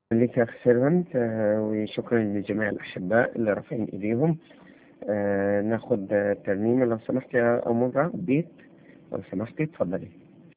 لك يا أخ سيرفنت وشكرا لجميع الأحباء اللي رافعين إيديهم آه، ناخد آه، ترنيمة لو سمحت يا أمورة بيت لو سمحتي اتفضلي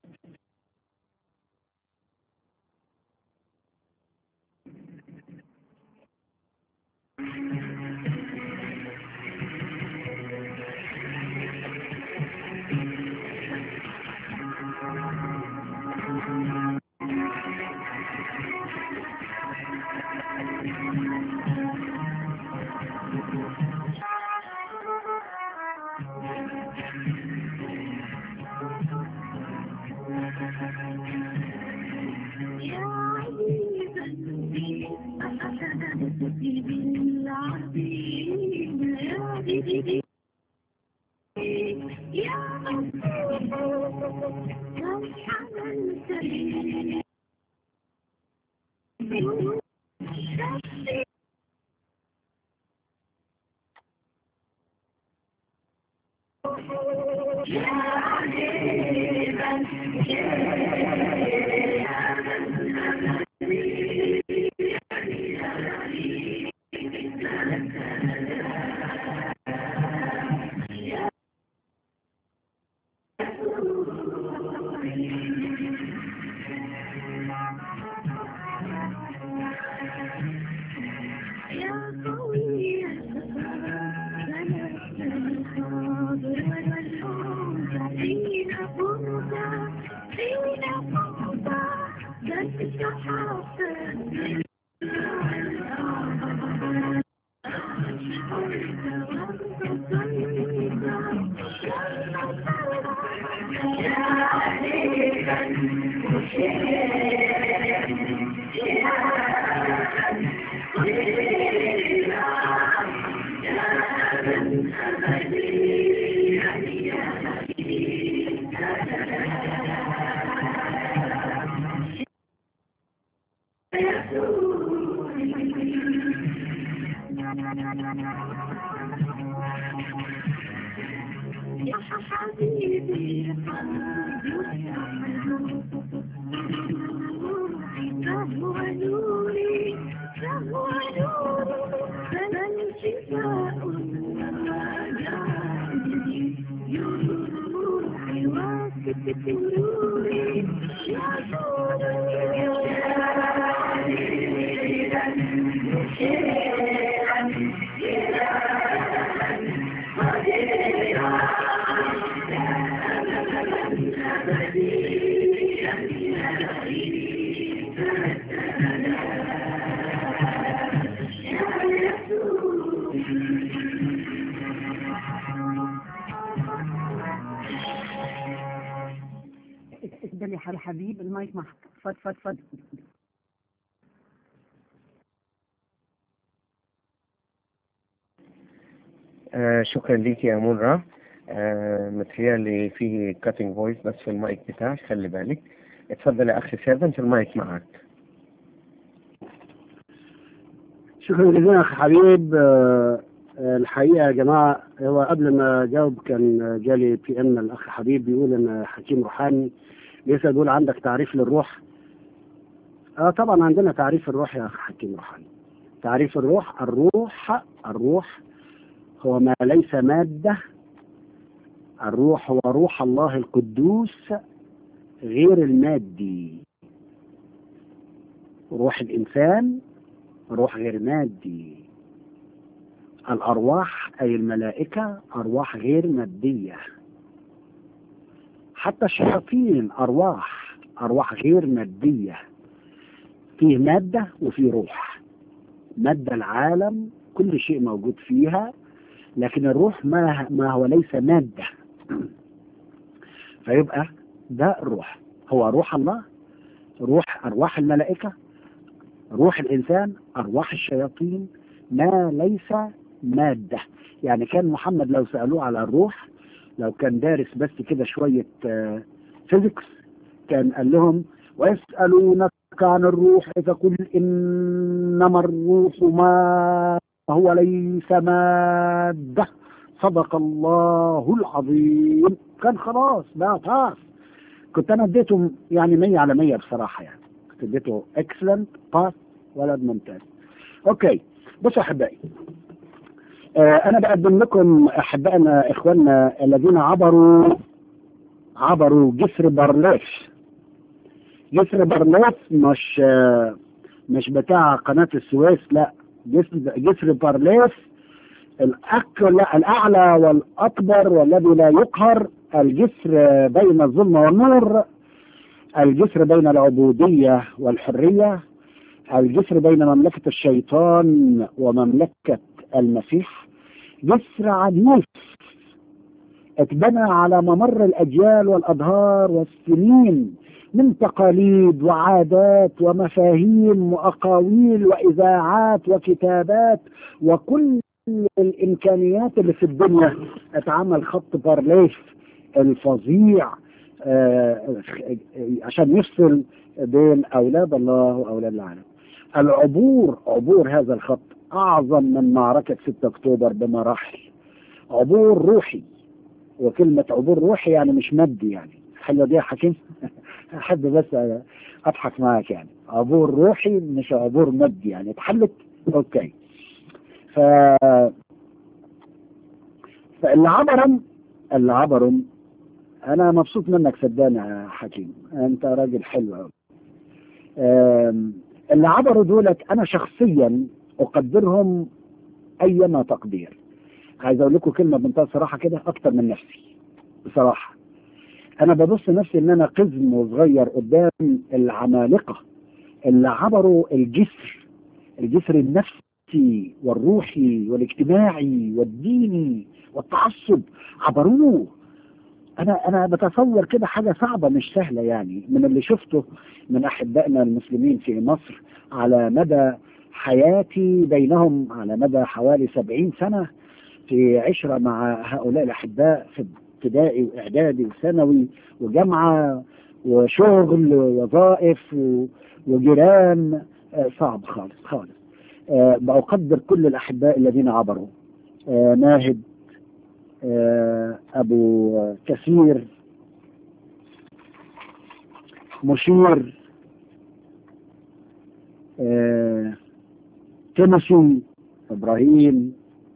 اتفضل يا حبيب حبيب المايك معك فض فض فض آه شكرا ليك يا مرة آه متهيألي فيه كاتنج فويس بس في المايك بتاعك خلي بالك اتفضل يا أخي سيرفنت المايك معك شكرا جزيلا اخ حبيب آه، آه، الحقيقه يا جماعه هو قبل ما اجاوب كان جالي بي ام الاخ حبيب بيقول ان حكيم روحاني بيسال بيقول عندك تعريف للروح اه طبعا عندنا تعريف الروح يا اخ حكيم روحاني تعريف الروح الروح الروح هو ما ليس ماده الروح هو روح الله القدوس غير المادي روح الانسان روح غير مادي الأرواح أي الملائكة أرواح غير مادية حتى الشياطين أرواح أرواح غير مادية فيه مادة وفيه روح مادة العالم كل شيء موجود فيها لكن الروح ما ما هو ليس مادة فيبقى ده الروح هو روح الله روح أرواح الملائكة روح الإنسان أرواح الشياطين ما ليس مادة يعني كان محمد لو سألوه على الروح لو كان دارس بس كده شوية فيزيكس كان قال لهم ويسألونك عن الروح فقل إنما الروح ما هو ليس مادة صدق الله العظيم كان خلاص بقى باس كنت أنا اديته يعني 100 على 100 بصراحة يعني كنت اديته اكسلنت باس ولد ممتاز اوكي بصوا احبائي آه انا بقدم لكم احبائنا اخواننا الذين عبروا عبروا جسر برليف جسر برليف مش آه مش بتاع قناة السويس لا جسر جسر برليف الأكل الأعلى والأكبر والذي لا يقهر الجسر بين الظلم والنور الجسر بين العبودية والحرية الجسر بين مملكة الشيطان ومملكة المسيح جسر عنيف اتبنى على ممر الأجيال والأدهار والسنين من تقاليد وعادات ومفاهيم وأقاويل وإذاعات وكتابات وكل الإمكانيات اللي في الدنيا اتعمل خط بارليف الفظيع آه عشان يفصل بين أولاد الله وأولاد العالم العبور عبور هذا الخط أعظم من معركة 6 أكتوبر بمراحل عبور روحي وكلمة عبور روحي يعني مش مادي يعني حلوة دي يا حكيم أحب بس أضحك معاك يعني عبور روحي مش عبور مادي يعني اتحلت أوكي ف فاللي عبرم اللي عبرم انا مبسوط منك صدقني يا حكيم انت راجل حلو قوي اللي عبروا دولت انا شخصيا اقدرهم ايما تقدير عايز اقول لكم كلمه بمنتهى الصراحه كده اكتر من نفسي بصراحه انا ببص نفسي ان انا قزم وصغير قدام العمالقه اللي عبروا الجسر الجسر النفسي والروحي والاجتماعي والديني والتعصب عبروه انا انا بتصور كده حاجه صعبه مش سهله يعني من اللي شفته من احبائنا المسلمين في مصر على مدى حياتي بينهم على مدى حوالي سبعين سنه في عشره مع هؤلاء الاحباء في ابتدائي واعدادي وثانوي وجامعه وشغل ووظائف وجيران صعب خالص خالص بقدر كل الاحباء الذين عبروا ناهد أبو كثير مشير تيموسي إبراهيم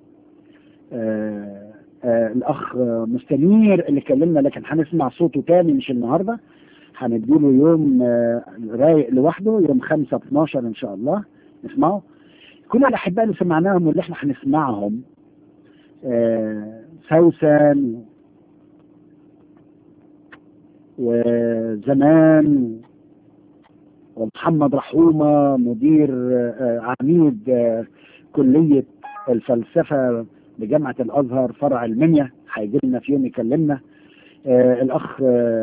الأخ مستنير اللي كلمنا لكن هنسمع صوته تاني مش النهاردة هنديله يوم رايق لوحده يوم 5 12 إن شاء الله نسمعه كل الأحباء اللي سمعناهم واللي احنا هنسمعهم سوسن وزمان ومحمد رحومة مدير عميد كلية الفلسفة بجامعة الأزهر فرع المنيا هيجي لنا في يوم يكلمنا الأخ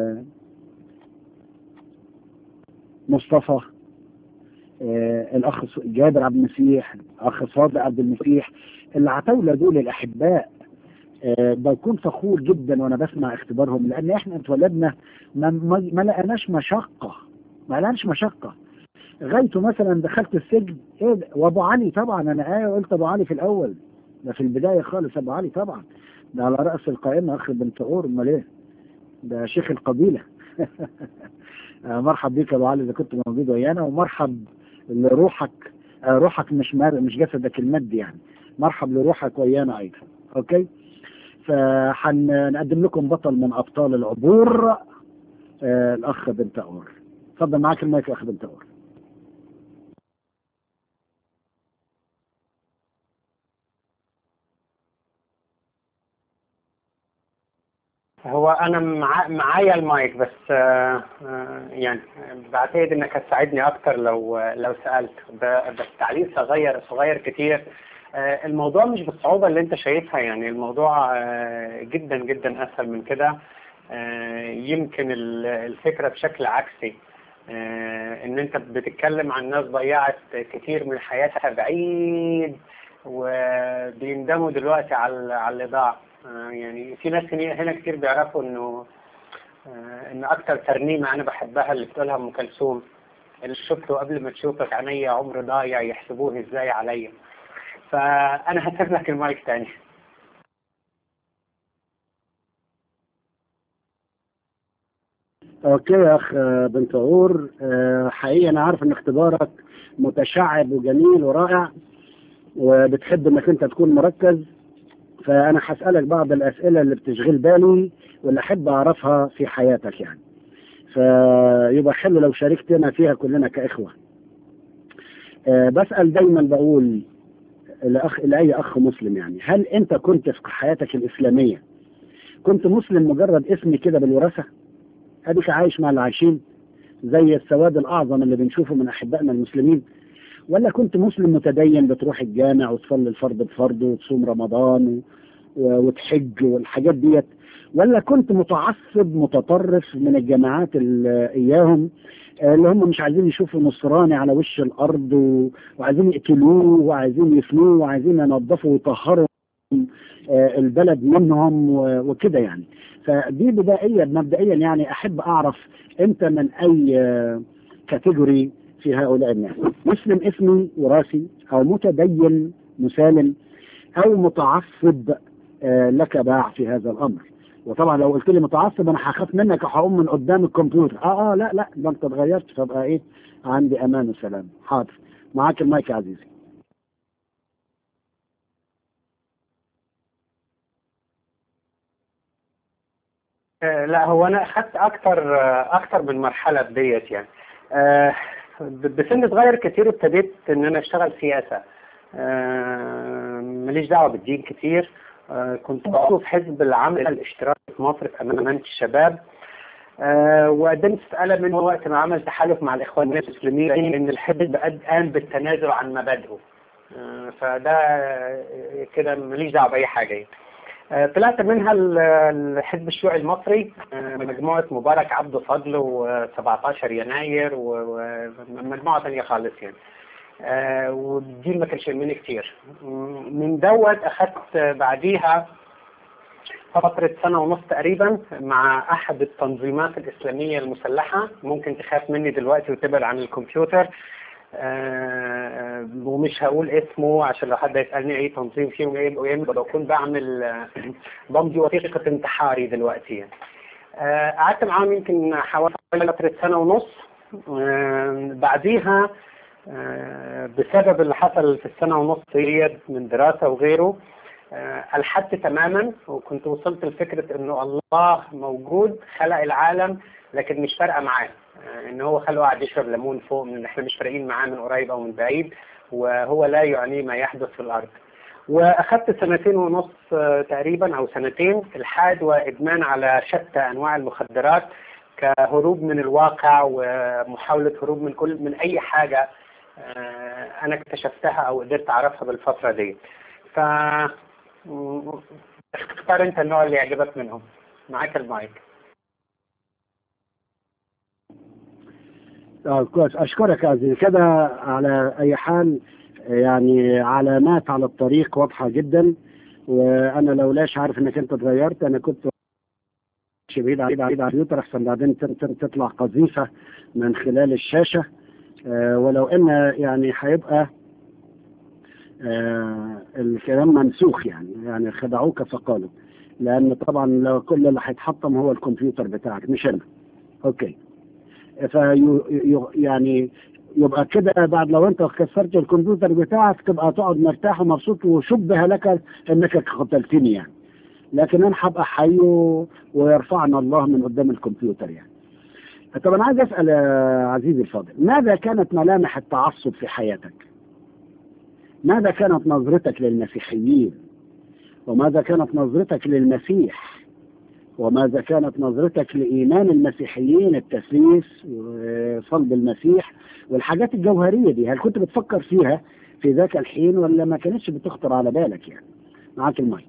مصطفى الأخ جابر عبد المسيح الأخ صادق عبد المسيح العتاولة دول الأحباء أه بكون فخور جدا وانا بسمع اختبارهم لان احنا اتولدنا ما, ما, ما لقناش مشقه ما لقناش مشقه غايته مثلا دخلت السجن ايه ده؟ وابو علي طبعا انا ايه قلت ابو علي في الاول ده في البدايه خالص ابو علي طبعا ده على راس القائمه اخ بنت اور امال ايه ده شيخ القبيله مرحب بيك يا ابو علي اذا كنت موجود ويانا ومرحب لروحك روحك مش مش جسدك المادي يعني مرحب لروحك ويانا ايضا اوكي فحنقدم لكم بطل من ابطال العبور آه الاخ بنت اور اتفضل معاك المايك يا اخ بنت اور هو انا مع... معايا المايك بس آه آه يعني بعتقد انك هتساعدني اكتر لو لو سالت بس تعليق صغير صغير كتير آه الموضوع مش بالصعوبه اللي انت شايفها يعني الموضوع جدا جدا اسهل من كده يمكن الفكره بشكل عكسي ان انت بتتكلم عن ناس ضيعت كتير من حياتها بعيد وبيندموا دلوقتي على على اللي ضاع يعني في ناس هنا كتير بيعرفوا انه ان اكتر ترنيمه انا بحبها اللي بتقولها ام كلثوم اللي شفته قبل ما تشوفك عينيا عمر ضايع يحسبوه ازاي عليا فانا هسيب لك المايك تاني اوكي يا اخ آه، بنت عور آه، حقيقي انا عارف ان اختبارك متشعب وجميل ورائع وبتحب انك انت تكون مركز فانا هسالك بعض الاسئله اللي بتشغل بالي واللي احب اعرفها في حياتك يعني فيبقى حلو لو شاركتنا فيها كلنا كاخوه آه، بسال دايما بقول لاخ لاي اخ مسلم يعني هل انت كنت في حياتك الاسلاميه كنت مسلم مجرد اسمي كده بالوراثه اديك عايش مع اللي عايشين زي السواد الاعظم اللي بنشوفه من احبائنا المسلمين ولا كنت مسلم متدين بتروح الجامع وتصلي الفرض بفرض وتصوم رمضان و- وتحج والحاجات ديت ولا كنت متعصب متطرف من الجماعات اللي اياهم آه، اللي هم مش عايزين يشوفوا نصراني على وش الارض و- وعايزين يقتلوه وعايزين يفنوه وعايزين ينظفوا ويطهروا آه، البلد منهم و- وكده يعني فدي بدائيا مبدئيا يعني احب اعرف انت من اي آه، كاتيجوري في هؤلاء الناس مسلم اسمي وراثي او متدين مسالم او متعصب آه، لك باع في هذا الامر وطبعا لو قلت لي متعصب انا هخاف منك وهقوم من قدام الكمبيوتر اه اه لا لا ده انت اتغيرت فابقى ايه عندي امان وسلام حاضر معاك المايك يا عزيزي آه، لا هو انا اخذت اكتر آه، اكتر من مرحله بديت يعني آه، ب- بسن صغير كتير ابتديت ان انا اشتغل سياسه آه، ماليش دعوه بالدين كتير آه، كنت عضو في حزب العمل الاشتراكي في مصر في امانه الشباب آه، وقدمت استقالة منه وقت ما عمل تحالف مع الإخوان المسلمين إن الحزب قد قام بالتنازل عن مبادئه آه، فده آه، كده ماليش دعوة بأي حاجة يعني. آه، طلعت منها ال- الحزب الشيوعي المصري آه، مجموعة مبارك عبده فضل و17 يناير ومجموعة ثانية خالص يعني آه، ودي ما كانش يهمني كتير م- من دوت أخدت بعديها فترة سنة ونص تقريبا مع أحد التنظيمات الإسلامية المسلحة ممكن تخاف مني دلوقتي وتبعد عن الكمبيوتر آه، ومش هقول اسمه عشان لو حد يسألني أي تنظيم فيه وإيه وإيه بكون بعمل آه، بمضي وثيقة انتحاري دلوقتي يعني. آه، قعدت معاهم يمكن حوالي فترة سنة ونص آه، بعديها آه، بسبب اللي حصل في السنة ونص ديت من دراسة وغيره آه، ألحدت تماما وكنت وصلت لفكرة إنه الله موجود خلق العالم لكن مش فارقة معاه آه، إن هو خلقه قاعد يشرب ليمون فوق من إحنا مش فارقين معاه من قريب أو من بعيد وهو لا يعنيه ما يحدث في الأرض وأخذت سنتين ونص آه، تقريبا أو سنتين إلحاد وإدمان على شتى أنواع المخدرات كهروب من الواقع ومحاولة هروب من كل من أي حاجة آه، أنا اكتشفتها أو قدرت أعرفها بالفترة دي ف م- اختار أنت النوع اللي يعجبك منهم معاك المايك اه كويس اشكرك يا عزيزي كده على اي حال يعني علامات على الطريق واضحه جدا وانا لولاش عارف انك انت اتغيرت انا كنت ماشي بعيد بعيد بعيد عن الكمبيوتر احسن بعدين ت- ت- تطلع قذيفه من خلال الشاشه آه، ولو ان يعني هيبقى آه، الكلام منسوخ يعني يعني خدعوك فقالوا لان طبعا لو كل اللي هيتحطم هو الكمبيوتر بتاعك مش انا اوكي في يعني يبقى كده بعد لو انت كسرت الكمبيوتر بتاعك تبقى تقعد مرتاح ومبسوط وشبه لك انك قتلتني يعني لكن انا هبقى حي و- ويرفعنا الله من قدام الكمبيوتر يعني طب انا عايز اسال يا عزيزي الفاضل ماذا كانت ملامح التعصب في حياتك؟ ماذا كانت نظرتك للمسيحيين؟ وماذا كانت نظرتك للمسيح؟ وماذا كانت نظرتك لإيمان المسيحيين التثليث وصلب المسيح والحاجات الجوهرية دي هل كنت بتفكر فيها في ذاك الحين ولا ما كانتش بتخطر على بالك يعني معاك المايك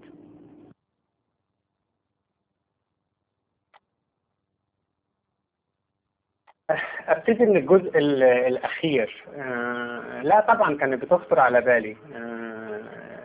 ابتدي من الجزء ال- الاخير آه، لا طبعا كانت بتخطر على بالي آه،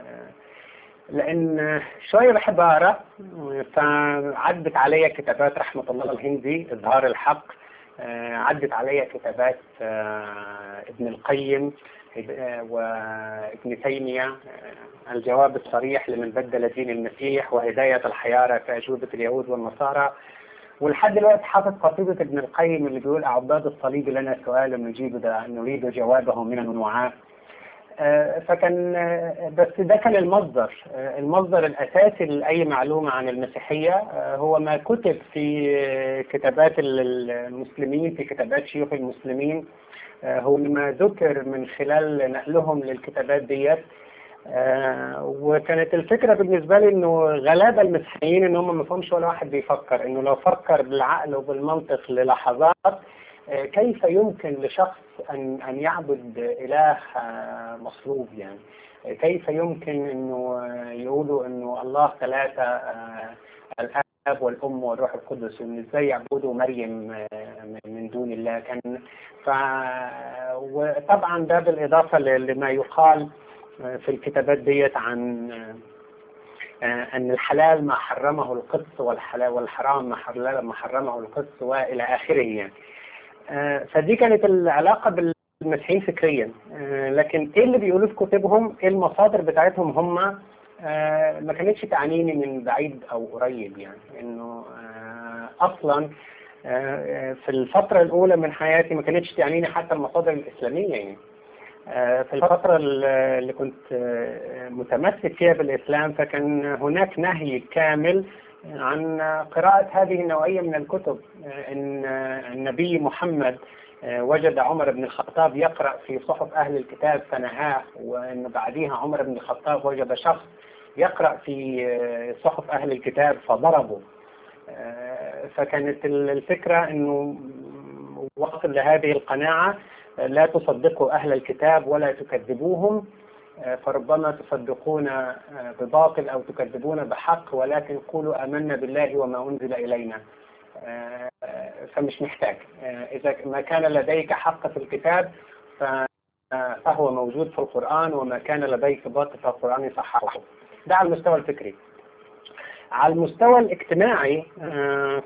لان شويه بحب اقرا فعدت عليا كتابات رحمه الله الهندي اظهار الحق آه، عدت عليا كتابات آه، ابن القيم آه، وابن تيميه آه، الجواب الصريح لمن بدل دين المسيح وهدايه الحياره في اجوبه اليهود والنصارى ولحد دلوقتي حافظ قصيدة ابن القيم اللي بيقول أعباد الصليب لنا سؤال نجيب ده نريد جوابه من النوعاء آه، فكان آه، بس ده كان المصدر آه، المصدر الأساسي لأي معلومة عن المسيحية آه، هو ما كتب في آه، كتابات ال- المسلمين في كتابات شيوخ المسلمين آه، هو ما ذكر من خلال نقلهم للكتابات ديت آه، وكانت الفكرة بالنسبة لي انه غلابة المسيحيين ان هم ما فهمش ولا واحد بيفكر انه لو فكر بالعقل وبالمنطق للحظات آه، كيف يمكن لشخص ان ان يعبد اله آه، مصلوب يعني آه، كيف يمكن انه آه، يقولوا انه الله ثلاثة آه، الاب والام والروح القدس وان ازاي يعبدوا مريم آه، من دون الله كان ف وطبعا ده بالاضافه ل- لما يقال في الكتابات ديت عن آه، أن الحلال ما حرمه القدس والحلال والحرام ما حلال- ما حرمه القدس وإلى آخره يعني آه، فدي كانت العلاقة بالمسيحيين فكريا آه، لكن إيه اللي بيقولوه في كتبهم إيه المصادر بتاعتهم هم آه، ما كانتش تعنيني من بعيد أو قريب يعني إنه آه، أصلا آه، في الفترة الأولى من حياتي ما كانتش تعنيني حتى المصادر الإسلامية يعني آه، في الفترة اللي كنت آه، متمسك فيها بالإسلام فكان هناك نهي كامل عن قراءة هذه النوعية من الكتب آه، إن آه، النبي محمد آه، وجد عمر بن الخطاب يقرأ في صحف أهل الكتاب فنهاه وأن بعديها عمر بن الخطاب وجد شخص يقرأ في آه، صحف أهل الكتاب فضربه آه، فكانت الفكرة أنه وصل لهذه القناعة آه، لا تصدقوا أهل الكتاب ولا تكذبوهم آه، فربما تصدقون آه، بباطل أو تكذبون بحق ولكن قولوا آمنا بالله وما أنزل إلينا آه، فمش محتاج آه، إذا ما كان لديك حق في الكتاب ف- آه، فهو موجود في القرآن وما كان لديك باطل في القرآن يصححه ده على المستوى الفكري على المستوى الاجتماعي آه،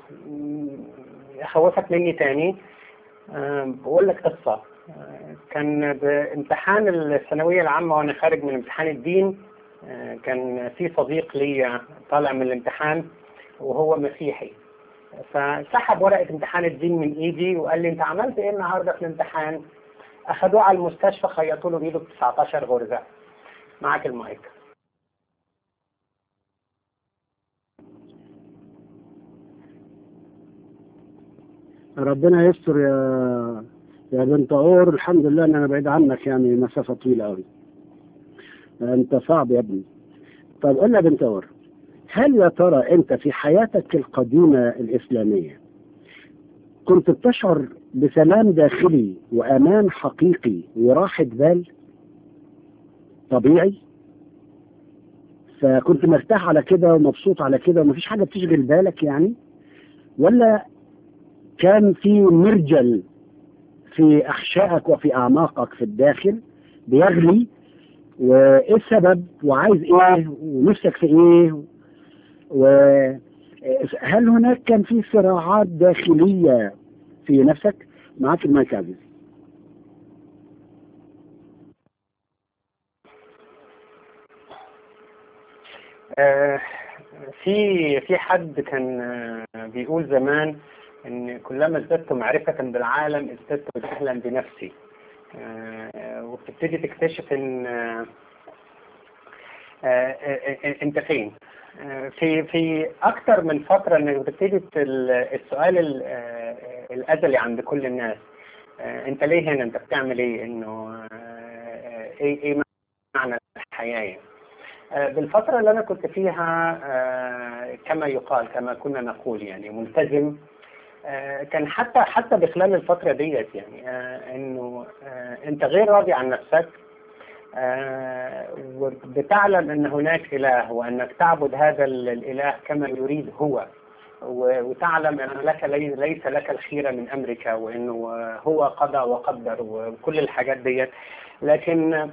أخوفك مني تاني آه، بقول لك قصة آه، كان بامتحان الثانوية العامة وأنا خارج من امتحان الدين آه، كان في صديق لي طالع من الامتحان وهو مسيحي فسحب ورقة امتحان الدين من ايدي وقال لي انت عملت ايه النهارده في الامتحان؟ اخدوه على المستشفى خيطوا له بايده ب 19 غرزة. معاك المايك. ربنا يستر يا يا بنت اور الحمد لله ان انا بعيد عنك يعني مسافه طويله قوي انت صعب يا ابني طب قول لي يا بنت اور هل يا ترى انت في حياتك القديمه الاسلاميه كنت بتشعر بسلام داخلي وامان حقيقي وراحه بال طبيعي فكنت مرتاح على كده ومبسوط على كده ومفيش حاجه بتشغل بالك يعني ولا كان في مرجل في احشائك وفي اعماقك في الداخل بيغلي وايه السبب وعايز ايه ونفسك في ايه وهل هناك كان في صراعات داخليه في نفسك معاك المايك يا عزيز آه، في في حد كان آه، بيقول زمان ان كلما ازددت معرفة بالعالم ازددت جهلا بنفسي آه، وبتبتدي تكتشف ان آه، آه، آه، آه، انت فين آه، في في اكتر من فترة انك بتبتدي ال- السؤال ال- آه، الازلي عند كل الناس آه، انت ليه هنا انت بتعمل ايه انه آه، ايه ايه معنى الحياة يعني آه، بالفترة اللي أنا كنت فيها آه، كما يقال كما كنا نقول يعني ملتزم آه، كان حتى حتى بخلال الفترة ديت يعني آه، إنه آه، أنت غير راضي عن نفسك آه، وبتعلم أن هناك إله وأنك تعبد هذا ال- الإله كما يريد هو و- وتعلم أن لك لي- ليس لك الخيرة من أمرك وأنه آه، هو قضى وقدر وكل الحاجات ديت لكن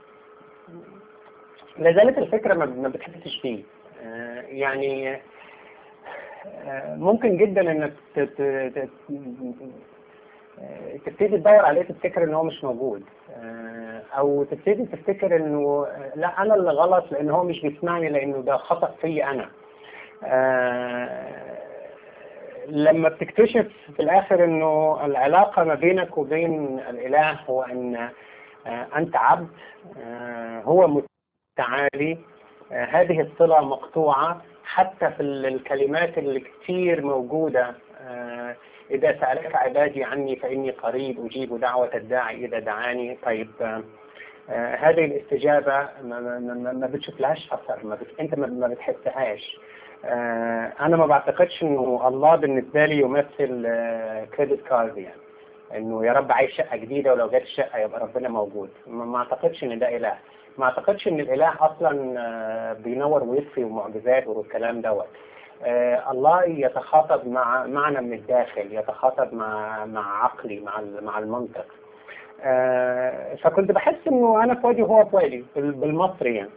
لازالت الفكرة ما ما بتحسش فيه آه، يعني آه، ممكن جدا انك ت- ت- ت- آه، تبتدي تدور عليه تفتكر ان هو مش موجود آه، او تبتدي تفتكر انه آه، لا انا اللي غلط لان هو مش بيسمعني لانه ده خطأ فيا انا آه، لما بتكتشف في الاخر انه العلاقه ما بينك وبين الاله هو ان آه، انت عبد آه، هو متعالي آه، هذه الصله مقطوعه حتى في ال- الكلمات اللي كثير موجوده آه، اذا سالك عبادي عني فاني قريب اجيب دعوه الداعي اذا دعاني طيب آه، آه، هذه الاستجابه ما, ما, ما, ما بتشوفلهاش اثر ما بت... انت ما, ما بتحسهاش آه، انا ما بعتقدش انه الله بالنسبه لي يمثل كريدت كارد يعني انه يا رب عايز شقه جديده ولو جت الشقه يبقى ربنا موجود ما ما اعتقدش ان ده اله ما اعتقدش ان الاله اصلا آه، بينور ويطفي ومعجزات والكلام دوت آه، الله يتخاطب مع معنا من الداخل يتخاطب مع مع عقلي مع ال- مع المنطق آه، فكنت بحس انه انا في وادي وهو في وادي بال- بالمصري يعني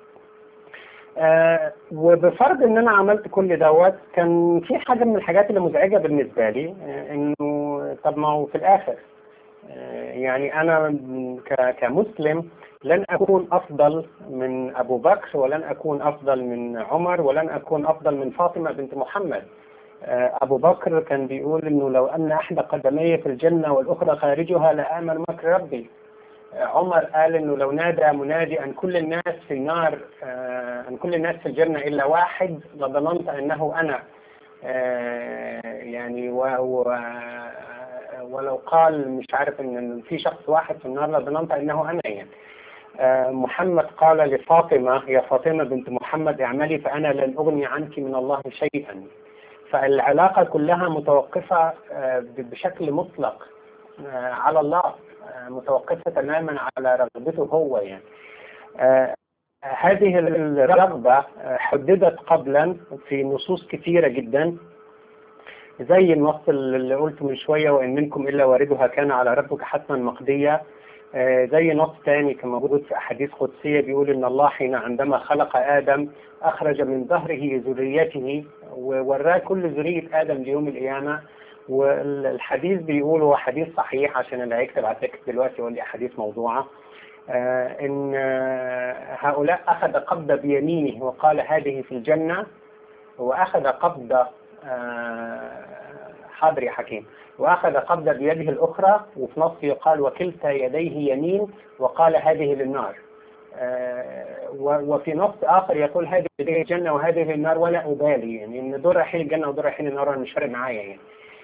آه وبفرض ان انا عملت كل دوت كان في حاجه من الحاجات اللي مزعجه بالنسبه لي آه انه طب ما هو في الاخر آه يعني انا ك- كمسلم لن اكون افضل من ابو بكر ولن اكون افضل من عمر ولن اكون افضل من فاطمه بنت محمد آه ابو بكر كان بيقول انه لو ان احدى قدمي في الجنه والاخرى خارجها لامن مكر ربي عمر قال انه لو نادى منادي ان كل الناس في النار آه، ان كل الناس في الجنه الا واحد لظننت انه انا آه، يعني و و ولو قال مش عارف ان إن في شخص واحد في النار لظننت انه انا يعني آه، محمد قال لفاطمه يا فاطمه بنت محمد اعملي فانا لن اغني عنك من الله شيئا فالعلاقه كلها متوقفه آه، ب- بشكل مطلق آه، على الله آه، متوقفة تماما على رغبته هو يعني آه، هذه الرغبة آه، حددت قبلا في نصوص كثيرة جدا زي النص اللي قلته من شوية وإن منكم إلا واردها كان على ربك حتما مقضية آه، زي نص تاني كان موجود في أحاديث قدسية بيقول إن الله حين عندما خلق آدم أخرج من ظهره ذريته ووراه كل ذرية آدم ليوم القيامة والحديث بيقول هو حديث صحيح عشان اللي هيكتب على التكست دلوقتي يقول لي احاديث موضوعه آه ان آه هؤلاء اخذ قبضه بيمينه وقال هذه في الجنه واخذ قبضه آه حاضر يا حكيم واخذ قبضه بيده الاخرى وفي نص يقال وكلتا يديه يمين وقال هذه للنار آه، و- وفي نص اخر يقول هذه الجنه وهذه النار ولا ابالي يعني ان دول رايحين الجنه ودول رايحين النار انا مش فارق معايا يعني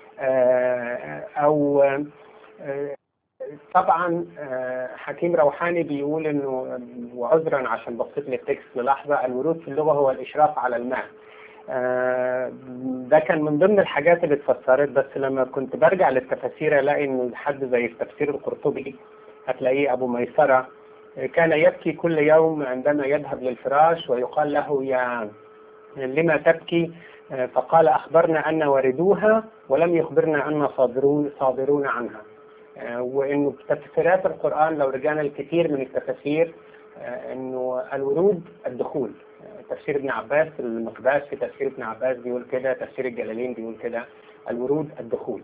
آه، او آه، طبعا آه، حكيم روحاني بيقول انه وعذرا عشان بصيت للتكست للحظه الورود في اللغه هو الاشراف على الماء آه، ده كان من ضمن الحاجات اللي اتفسرت بس لما كنت برجع للتفاسير الاقي انه حد زي التفسير القرطبي هتلاقيه ابو ميسره كان يبكي كل يوم عندما يذهب للفراش ويقال له يا لما تبكي فقال أخبرنا أن وردوها ولم يخبرنا أن صادرون صادرون عنها وإنه تفسيرات القرآن لو رجعنا الكثير من التفاسير إنه الورود الدخول تفسير ابن عباس المقداس في تفسير ابن عباس بيقول كده تفسير الجلالين بيقول كده الورود الدخول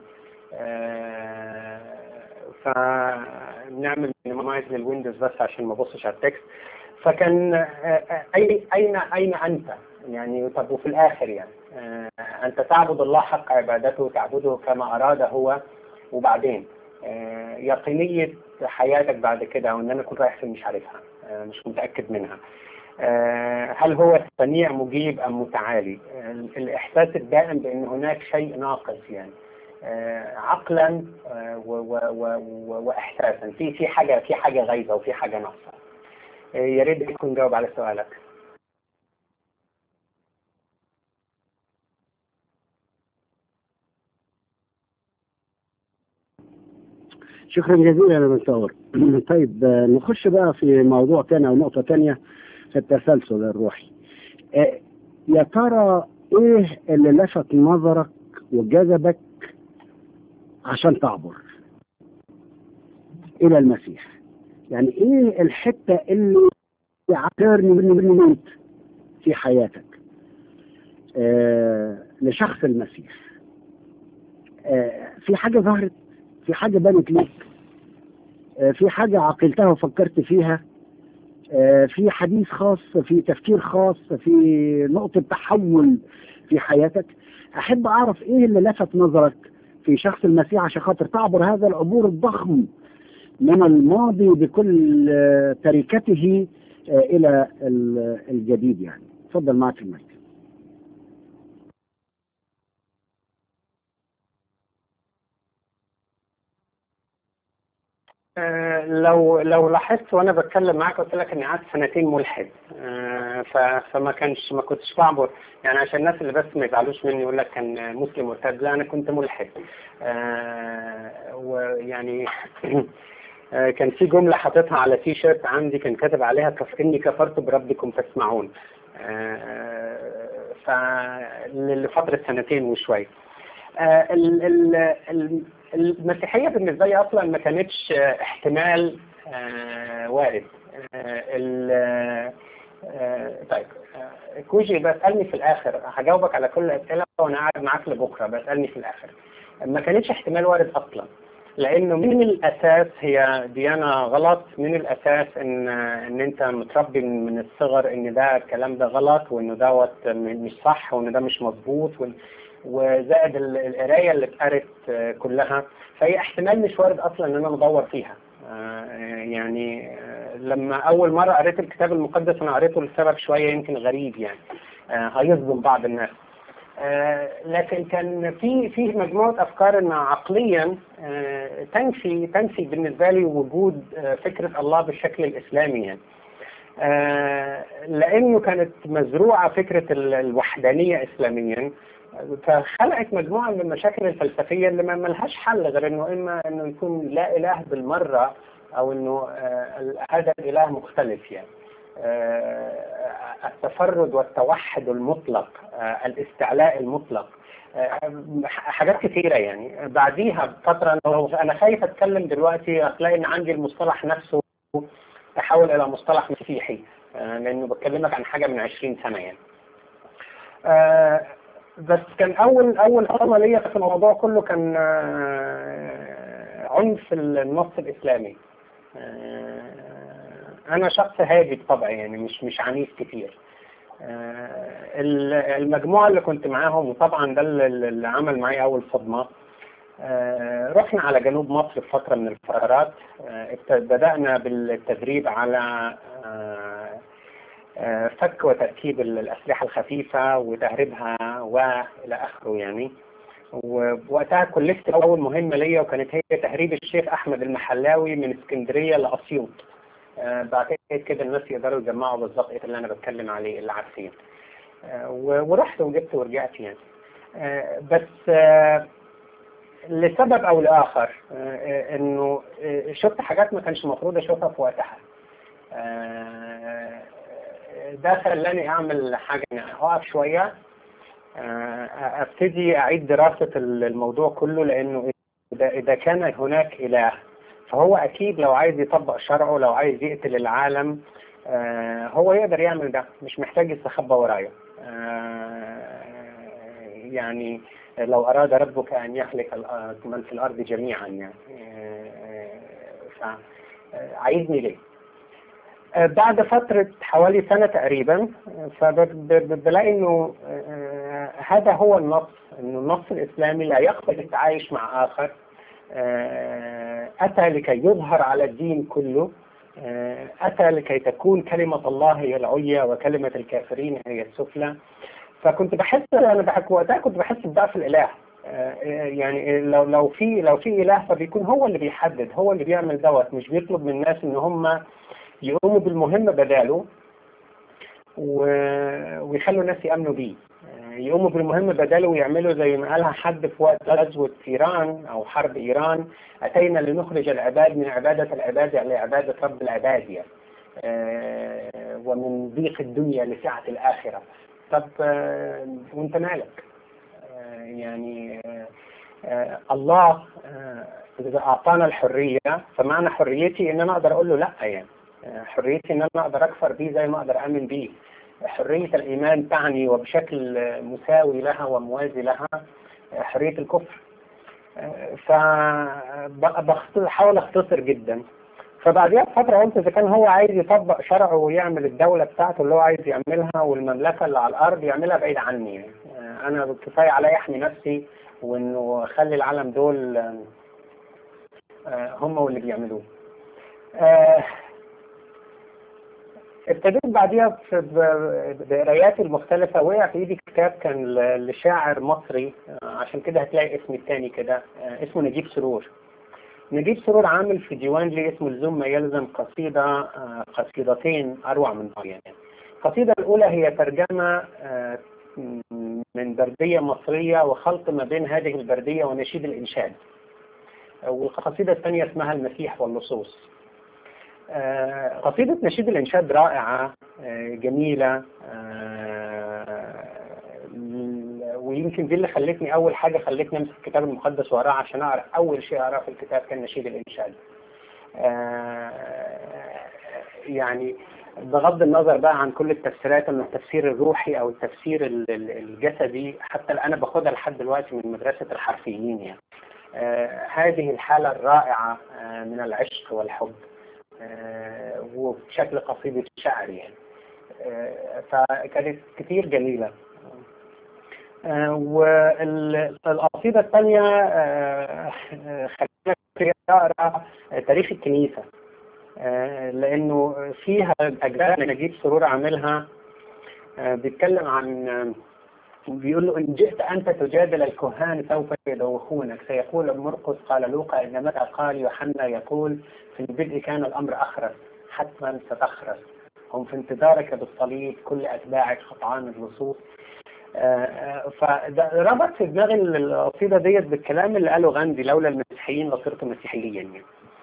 فنعمل مينيمايز للويندوز بس عشان ما ابصش على التكست فكان اي اين اين انت يعني طب وفي الاخر يعني انت تعبد الله حق عبادته تعبده كما اراد هو وبعدين يقينية حياتك بعد كده وان انا كنت رايح فين مش عارفها مش متاكد منها هل هو سميع مجيب ام متعالي الاحساس الدائم بان هناك شيء ناقص يعني عقلا واحساسا في في حاجه في حاجه غايبه وفي حاجه ناقصه يا ريت يكون جاوب على سؤالك شكرا جزيلا يا منصور طيب نخش بقى في موضوع تاني او نقطة تانية في التسلسل الروحي آه يا ترى ايه اللي لفت نظرك وجذبك عشان تعبر الى المسيح يعني ايه الحتة اللي عطرني من في حياتك آه لشخص المسيح آه في حاجة ظهرت في حاجة بانت ليك آه في حاجة عقلتها وفكرت فيها آه في حديث خاص في تفكير خاص في نقطة تحول في حياتك احب اعرف ايه اللي لفت نظرك في شخص المسيح عشان خاطر تعبر هذا العبور الضخم من الماضي بكل آه، تركته آه، الى ال- الجديد يعني اتفضل معك المايك آه، لو لو لاحظت وانا بتكلم معاك قلت لك اني قعدت سنتين ملحد آه، ف- فما كانش ما كنتش بعبر يعني عشان الناس اللي بس ما يزعلوش مني يقول لك كان مسلم مرتد لا انا كنت ملحد آه، ويعني آه، كان في جملة حاططها على تي شيرت عندي كان كاتب عليها كف إني كفرت بربكم فاسمعون آه، ف لفترة سنتين وشوية آه، ال- ال- ال- المسيحية بالنسبة لي أصلا ما كانتش آه، احتمال آه، وارد آه، ال- آه، طيب آه، كوجي بسألني في الآخر هجاوبك على كل الأسئلة وأنا قاعد معاك لبكرة بسألني في الآخر ما كانتش احتمال وارد أصلا لأنه من الأساس هي ديانة غلط من الأساس إن إن أنت متربي من من الصغر إن ده الكلام ده غلط وإنه دوت مش صح وإن ده مش مظبوط وإن- وزائد ال- القرايه اللي اتقرت آه، كلها فهي احتمال مش وارد اصلا ان انا ادور فيها آه، يعني آه، لما اول مره قريت الكتاب المقدس انا قريته لسبب شويه يمكن غريب يعني آه، هيصدم بعض الناس آه، لكن كان في في مجموعه افكار ان عقليا آه، تنفي تنفي بالنسبه لي وجود آه، فكره الله بالشكل الاسلامي يعني آه، لانه كانت مزروعه فكره ال- الوحدانيه اسلاميا فخلقت مجموعه من المشاكل الفلسفيه اللي ما ملهاش حل غير انه اما انه يكون لا اله بالمره او انه آه، هذا الاله مختلف يعني آه، التفرد والتوحد المطلق آه، الاستعلاء المطلق آه، حاجات كثيرة يعني بعديها بفترة لو أنا خايف أتكلم دلوقتي هتلاقي إن عندي المصطلح نفسه تحول إلى مصطلح مسيحي آه، لأنه بكلمك عن حاجة من 20 سنة يعني آه، بس كان أول أول خطوة ليا في الموضوع كله كان آه، عنف النص الإسلامي آه، أنا شخص هادي بطبعي يعني مش مش عنيف كتير آه، ال- المجموعة اللي كنت معاهم وطبعا ده اللي اللي عمل معايا أول صدمة آه، رحنا على جنوب مصر في فترة من الفترات آه، ابت- بدأنا بالتدريب على آه، آه، فك وتركيب ال- الأسلحة الخفيفة وتهريبها وإلى آخره يعني ووقتها كلفت أول مهمة ليا وكانت هي تهريب الشيخ أحمد المحلاوي من اسكندرية لأسيوط آه، بعتقد كده الناس يقدروا يجمعوا بالظبط ايه اللي انا بتكلم عليه اللي عارفين آه، و- ورحت وجبت ورجعت يعني آه، بس آه، لسبب او لاخر آه، آه، انه آه، شفت حاجات ما كانش المفروض اشوفها في وقتها آه، ده خلاني اعمل حاجه يعني اقف شويه آه، ابتدي اعيد دراسه الموضوع كله لانه اذا اذا كان هناك اله فهو اكيد لو عايز يطبق شرعه لو عايز يقتل العالم آه، هو يقدر يعمل ده مش محتاج يستخبى ورايا آه، يعني لو اراد ربك ان يهلك الأرض- من في الارض جميعا يعني آه، ف آه، عايزني ليه؟ آه، بعد فترة حوالي سنة تقريبا فبلاقي انه آه، هذا هو النص انه النص الاسلامي لا يقبل التعايش مع اخر آه، أتى لكي يظهر على الدين كله آه، أتى لكي تكون كلمة الله هي العليا وكلمة الكافرين هي السفلى فكنت بحس أنا بحكي وقتها كنت بحس بضعف الإله آه، يعني لو لو في لو في إله فبيكون هو اللي بيحدد هو اللي بيعمل دوت مش بيطلب من الناس إن هم يقوموا بالمهمة بداله و- ويخلوا الناس يأمنوا بيه يقوموا بالمهمة بداله ويعملوا زي ما قالها حد في وقت غزوة إيران أو حرب إيران أتينا لنخرج العباد من عبادة العباد إلى عبادة رب العباد يعني. آه، ومن ضيق الدنيا لسعة الآخرة طب آه، وانت مالك آه، يعني آه، آه، الله آه، إذا أعطانا الحرية فمعنى حريتي إن أنا أقدر أقول له لأ يعني آه، حريتي إن أنا أقدر أكفر بيه زي ما أقدر أؤمن بيه حرية الإيمان تعني وبشكل مساوي لها وموازي لها حرية الكفر فبحاول اختصر جدا فبعديها بفترة قلت إذا كان هو عايز يطبق شرعه ويعمل الدولة بتاعته اللي هو عايز يعملها والمملكة اللي على الأرض يعملها بعيد عني آه، انا كفايه عليا احمي نفسي وانه اخلي العالم دول آه، آه، هم واللي بيعملوه آه، ابتديت بعديها في- ب- بقراياتي المختلفة وقع في ايدي كتاب كان ل- لشاعر مصري آه، عشان كده هتلاقي اسمي التاني كده آه، اسمه نجيب سرور نجيب سرور عامل في ديوان لي اسمه لزوم ما يلزم قصيدة آه، قصيدتين أروع من بعض يعني القصيدة الأولى هي ترجمة آه، من بردية مصرية وخلط ما بين هذه البردية ونشيد الإنشاد والقصيدة الثانية اسمها المسيح واللصوص آه، قصيدة نشيد الإنشاد رائعة آه، جميلة آه، ويمكن دي اللي خلتني أول حاجة خلتني أمسك الكتاب المقدس وأقراه عشان أعرف أول شيء أقراه في الكتاب كان نشيد الإنشاد آه، يعني بغض النظر بقى عن كل التفسيرات من التفسير الروحي او التفسير ال- ال- الجسدي حتى اللي انا باخدها لحد دلوقتي من مدرسه الحرفيين يعني آه هذه الحاله الرائعه آه من العشق والحب آه وبشكل قصيدة شعر يعني آه فكانت كتير جميلة آه والقصيدة الثانية آه خلينا أقرأ تاريخ الكنيسة آه لأنه فيها أجزاء نجيب سرور عاملها آه بيتكلم عن بيقول له إن جئت أنت تجادل الكهان سوف يدوخونك سيقول مرقس قال لوقا إن متى قال يوحنا يقول في البدء كان الأمر أخرس حتما ستخرس هم في انتظارك بالصليب كل أتباعك خطعان اللصوص فربط في دماغي القصيدة ديت بالكلام اللي قاله غاندي لولا المسيحيين لصرت مسيحيا يعني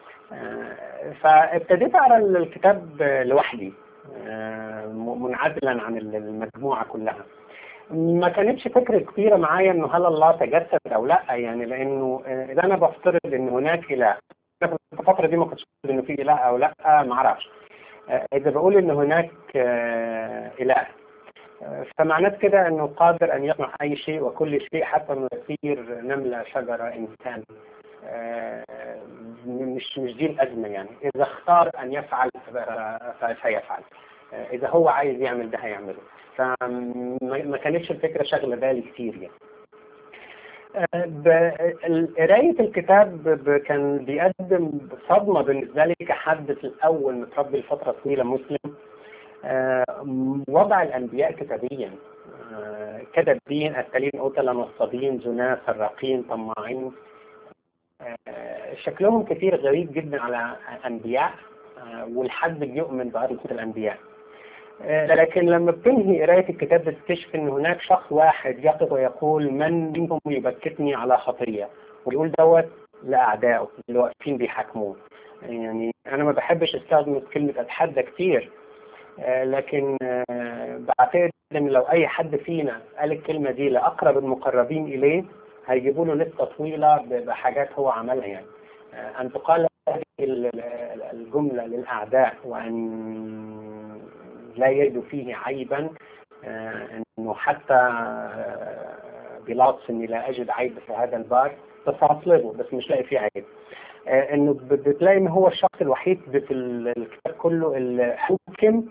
فابتديت أقرأ الكتاب لوحدي منعزلا عن المجموعة كلها ما كانتش فكرة كبيرة معايا انه هل الله تجسد او لا يعني لانه اذا انا بفترض ان هناك اله في الفترة دي ما كنتش انه في اله او لا ما اعرفش اذا بقول ان هناك اله فمعنات كده انه قادر ان يصنع اي شيء وكل شيء حتى انه يصير نملة شجرة انسان مش مش دي الازمة يعني اذا اختار ان يفعل فسيفعل اذا هو عايز يعمل ده هيعمله فما كانتش الفكرة شغلة بالي كتير يعني قراية الكتاب كان بيقدم صدمة بالنسبة لي كحد في الأول متربي لفترة طويلة مسلم وضع الأنبياء كتابيا كذابين قتالين قتلة نصابين زنا سراقين طماعين شكلهم كثير غريب جدا على أنبياء والحد بيؤمن بأرض الأنبياء لكن لما بتنهي قراية الكتاب بتكتشف ان هناك شخص واحد يقف ويقول من منكم يبكتني على خطية ويقول دوت لأعدائه اللي واقفين بيحاكموه يعني أنا ما بحبش استخدم كلمة أتحدى كتير لكن بعتقد ان لو أي حد فينا قال الكلمة دي لأقرب المقربين إليه هيجيبوا له لسته طويلة بحاجات هو عملها يعني أن تقال هذه الجملة للأعداء وأن لا يجد فيه عيبا انه حتى بيلاطس اني لا اجد عيب في هذا البار بس هطلبه بس مش لاقي فيه عيب انه بتلاقي ان هو الشخص الوحيد في الكتاب كله اللي حكم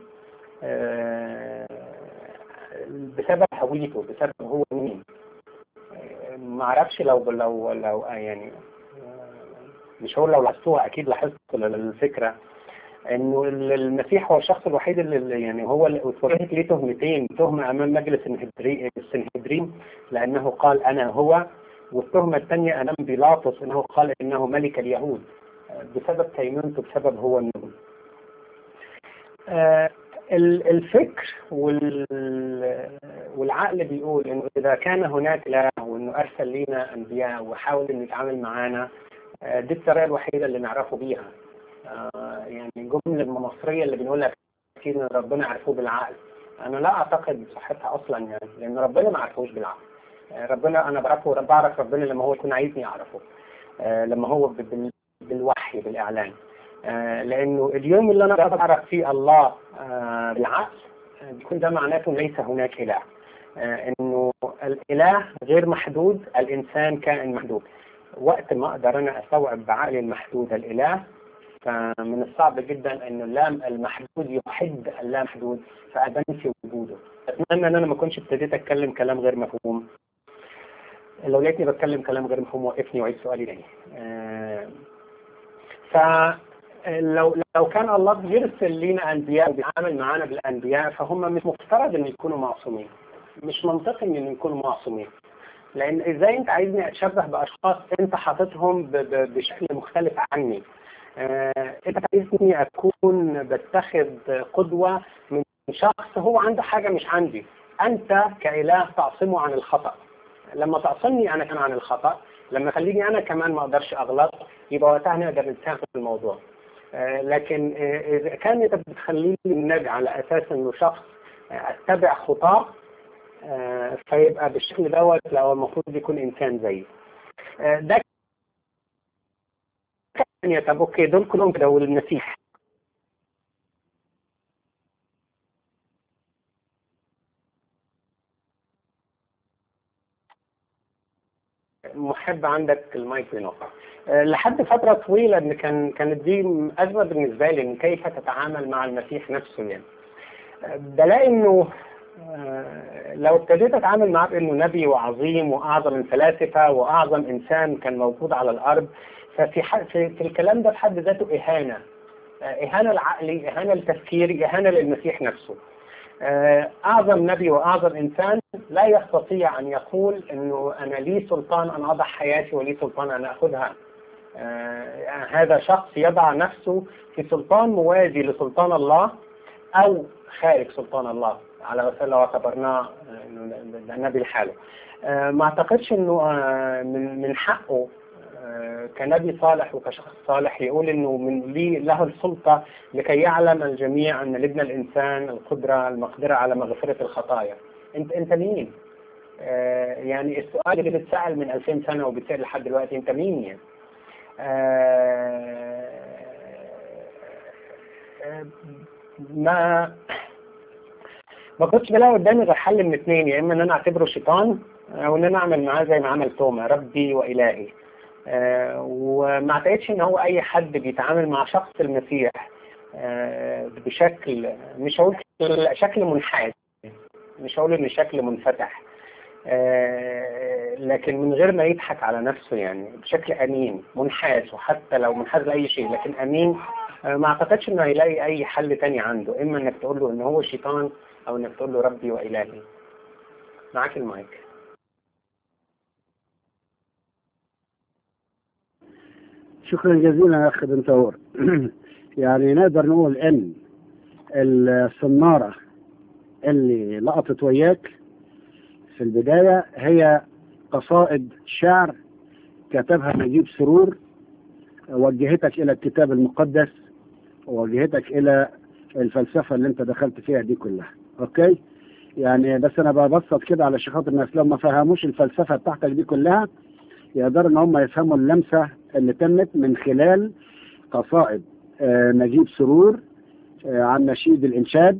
بسبب هويته بسبب هو مين ما اعرفش لو لو لو يعني مش هقول لو لاحظتوها اكيد لاحظت الفكره انه المسيح هو الشخص الوحيد اللي يعني هو اللي اتوجهت ليه تهمتين تهمه امام مجلس السنهدرين لانه قال انا هو والتهمه الثانيه امام بيلاطس انه قال انه ملك اليهود بسبب كينونته بسبب هو النبي. آه الفكر والعقل بيقول انه اذا كان هناك اله وانه ارسل لنا انبياء وحاول انه يتعامل معانا آه دي الطريقه الوحيده اللي نعرفه بيها. آه يعني الجملة المصرية اللي بنقولها كتير ان ربنا عرفوه بالعقل انا لا اعتقد بصحتها اصلا يعني لان ربنا ما عرفوش بالعقل آه ربنا انا بعرفه بعرف ربنا لما هو يكون عايزني اعرفه آه لما هو بالوحي بالاعلان لانه اليوم اللي انا بعرف فيه الله بالعقل بيكون ده معناته ليس هناك اله انه الاله غير محدود الانسان كائن محدود وقت ما اقدر انا استوعب بعقلي المحدود الاله فمن الصعب جدا أن اللام المحدود يحد اللا محدود فأبنفي وجوده اتمنى ان انا ما اكونش ابتديت اتكلم كلام غير مفهوم لو لقيتني بتكلم كلام غير مفهوم وقفني وعيد سؤالي تاني آه، ف لو لو كان الله بيرسل لينا انبياء وبيتعامل معانا بالانبياء فهم مش مفترض ان يكونوا معصومين مش منطقي ان يكونوا معصومين لان ازاي انت عايزني اتشبه باشخاص انت حاططهم ب- ب- بشكل مختلف عني آه، انت عايزني اكون بتخذ قدوه من شخص هو عنده حاجه مش عندي انت كاله تعصمه عن الخطا لما تعصمني انا كمان عن الخطا لما خليني انا كمان ما اقدرش اغلط يبقى وقتها نقدر نتفاهم في الموضوع آه، لكن آه، اذا كان انت بتخليني النبي على اساس انه شخص آه، اتبع خطاه آه، فيبقى بالشكل دوت لو المفروض يكون انسان زيي آه، ده كان يا طب اوكي دول كلهم كده والمسيح محب عندك المايك بينقع آه، لحد فترة طويلة ان كان كانت دي أزمة بالنسبة لي ان كيف تتعامل مع المسيح نفسه يعني آه، بلاقي انه آه، لو ابتديت اتعامل معاه بانه نبي وعظيم واعظم الفلاسفه واعظم انسان كان موجود على الارض ففي ح- في, في الكلام ده في حد ذاته اهانه آه، اهانه لعقلي اهانه لتفكيري اهانه للمسيح نفسه آه، اعظم نبي واعظم انسان لا يستطيع ان يقول انه انا لي سلطان ان اضع حياتي ولي سلطان ان اخذها آه، هذا شخص يضع نفسه في سلطان موازي لسلطان الله او خارج سلطان الله على وسائل لو اعتبرناه آه، إنه ده نبي لحاله آه، ما اعتقدش انه آه، من من حقه آه، كنبي صالح وكشخص صالح يقول انه من لي له السلطه لكي يعلم الجميع ان لابن الانسان القدره المقدره على مغفره الخطايا انت انت مين؟ آه، يعني السؤال اللي بيتسال من 2000 سنه وبيتسال لحد دلوقتي انت مين يعني؟ آه، آه، ما ما كنتش بلاقي قدامي غير حل من اثنين يا اما ان انا اعتبره شيطان او ان انا اعمل معاه زي ما عمل توما ربي والهي آه، وما اعتقدش ان هو اي حد بيتعامل مع شخص المسيح آه، بشكل مش هقول شكل منحاز مش هقول ان شكل منفتح آه، لكن من غير ما يضحك على نفسه يعني بشكل امين منحاز وحتى لو منحاز لاي شيء لكن امين آه، ما اعتقدش انه هيلاقي اي حل تاني عنده اما انك تقول له ان هو شيطان او انك تقول له ربي والهي معاك المايك شكرا جزيلا يا اخ بن ثور يعني نقدر نقول ان الصناره اللي لقطت وياك في البدايه هي قصائد شعر كتبها نجيب سرور وجهتك الى الكتاب المقدس ووجهتك الى الفلسفه اللي انت دخلت فيها دي كلها اوكي يعني بس انا ببسط كده على خاطر الناس لو ما فهموش الفلسفه بتاعتك دي كلها يقدروا ان هم يفهموا اللمسه اللي تمت من خلال قصائد آه، نجيب سرور آه، عن نشيد الانشاد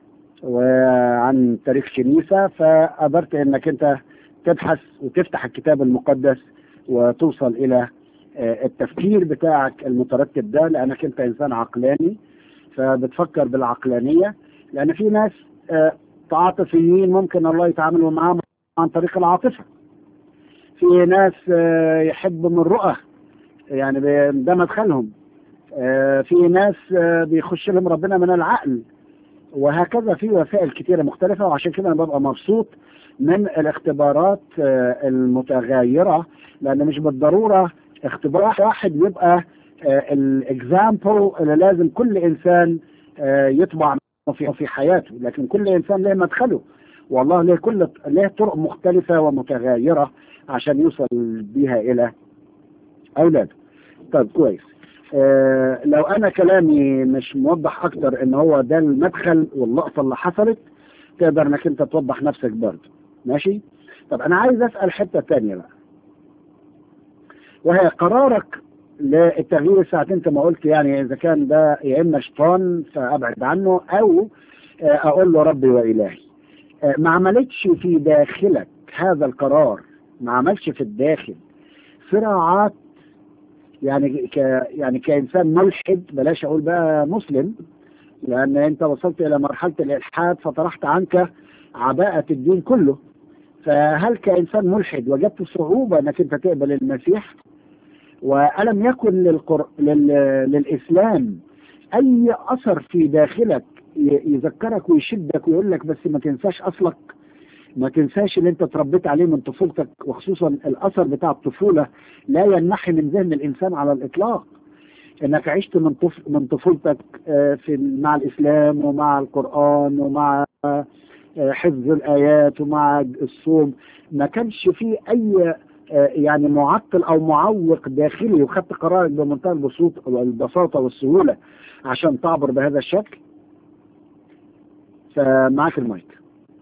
وعن تاريخ كنيسه فقدرت انك انت تبحث وتفتح الكتاب المقدس وتوصل الى آه، التفكير بتاعك المترتب ده لانك انت انسان عقلاني فبتفكر بالعقلانيه لان في ناس آه، عاطفيين ممكن الله يتعاملوا معاهم عن طريق العاطفه في ناس آه، يحبوا من الرؤى يعني ب- ده مدخلهم آه، في ناس آه، بيخش لهم ربنا من العقل وهكذا في وسائل كتيرة مختلفة وعشان كده أنا ببقى مبسوط من الاختبارات آه، المتغيرة لأن مش بالضرورة اختبار واحد يبقى الاكزامبل اللي لازم كل إنسان آه، يطبع في في حياته لكن كل إنسان له مدخله والله له كل له طرق مختلفة ومتغيرة عشان يوصل بيها إلى أولاده طيب كويس آه لو أنا كلامي مش موضح أكتر إن هو ده المدخل واللقطة اللي حصلت تقدر إنك أنت توضح نفسك برضه ماشي طب أنا عايز أسأل حتة تانية بقى وهي قرارك للتغيير ساعة أنت ما قلت يعني إذا كان ده يا إما شيطان فأبعد عنه أو آه أقول له ربي وإلهي آه ما عملتش في داخلك هذا القرار ما عملش في الداخل صراعات يعني ك يعني كإنسان ملحد بلاش أقول بقى مسلم لأن أنت وصلت إلى مرحلة الإلحاد فطرحت عنك عباءة الدين كله فهل كإنسان ملحد وجدت صعوبة أنك أنت تقبل المسيح وألم يكن للقر... لل... للإسلام أي أثر في داخلك ي- يذكرك ويشدك ويقول لك بس ما تنساش أصلك ما تنساش اللي انت اتربيت عليه من طفولتك وخصوصا الأثر بتاع الطفولة لا ينحي من ذهن الإنسان على الإطلاق انك عشت من طفل من طفولتك آه، في مع الاسلام ومع القران ومع آه، حفظ الايات ومع الصوم ما كانش فيه اي آه، يعني معطل او معوق داخلي وخدت قرارك بمنتهى البساطه البساطه والسهوله عشان تعبر بهذا الشكل فمعاك المايك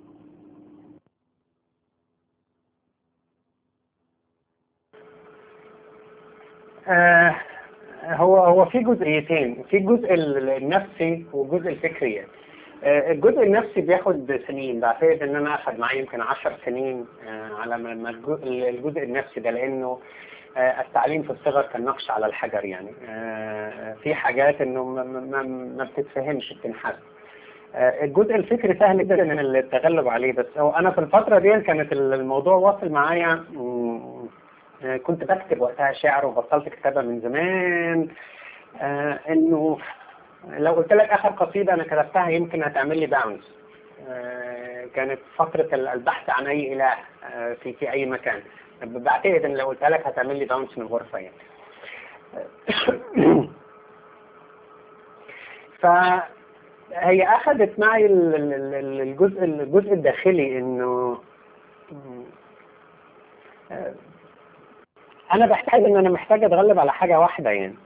آه، هو هو في جزئيتين في الجزء ال- النفسي والجزء الفكري يعني. آه، الجزء النفسي بياخد سنين بعتقد ان انا اخد معايا يمكن 10 سنين آه، على ما ما الجو- الجزء النفسي ده لانه آه، التعليم في الصغر كان نقش على الحجر يعني آه، في حاجات انه ما, ما, ما بتتفهمش بتنحس آه، الجزء الفكري سهل جدا ان التغلب عليه بس هو انا في الفتره دي كانت الموضوع واصل معايا مم، آه، كنت بكتب وقتها شعر وبطلت كتابة من زمان آه انه لو قلت لك اخر قصيدة انا كتبتها يمكن هتعمل لي باونس آه كانت فترة البحث عن اي اله آه في في اي مكان بعتقد ان لو قلت لك هتعمل لي باونس من الغرفة يعني فهي اخذت معي ال- ال- ال- الجزء الجزء الداخلي انه آه، انا بحتاج ان انا محتاج اتغلب على حاجة واحدة يعني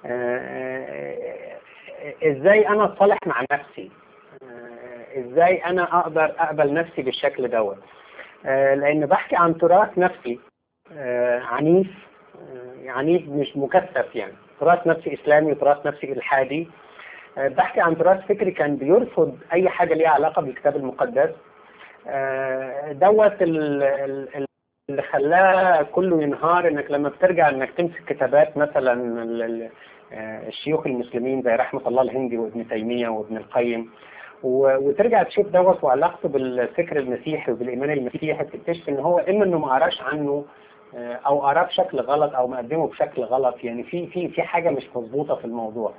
آه، ازاي انا اتصالح مع نفسي آه، ازاي انا اقدر اقبل نفسي بالشكل دوت آه، لان بحكي عن تراث نفسي آه، عنيف آه، عنيف مش مكثف يعني تراث نفسي اسلامي وتراث نفسي الحادي آه، بحكي عن تراث فكري كان بيرفض اي حاجة ليها علاقة بالكتاب المقدس آه، دوت ال- ال- ال- اللي خلاه كله ينهار انك لما بترجع انك تمسك كتابات مثلا ال- ال- آه، الشيوخ المسلمين زي رحمة الله الهندي وابن تيمية وابن القيم و- وترجع تشوف دوت وعلاقته بالفكر المسيحي وبالايمان المسيحي تكتشف ان هو اما انه ما قراش عنه آه، او قراه بشكل غلط او مقدمه بشكل غلط يعني في في في حاجه مش مظبوطه في الموضوع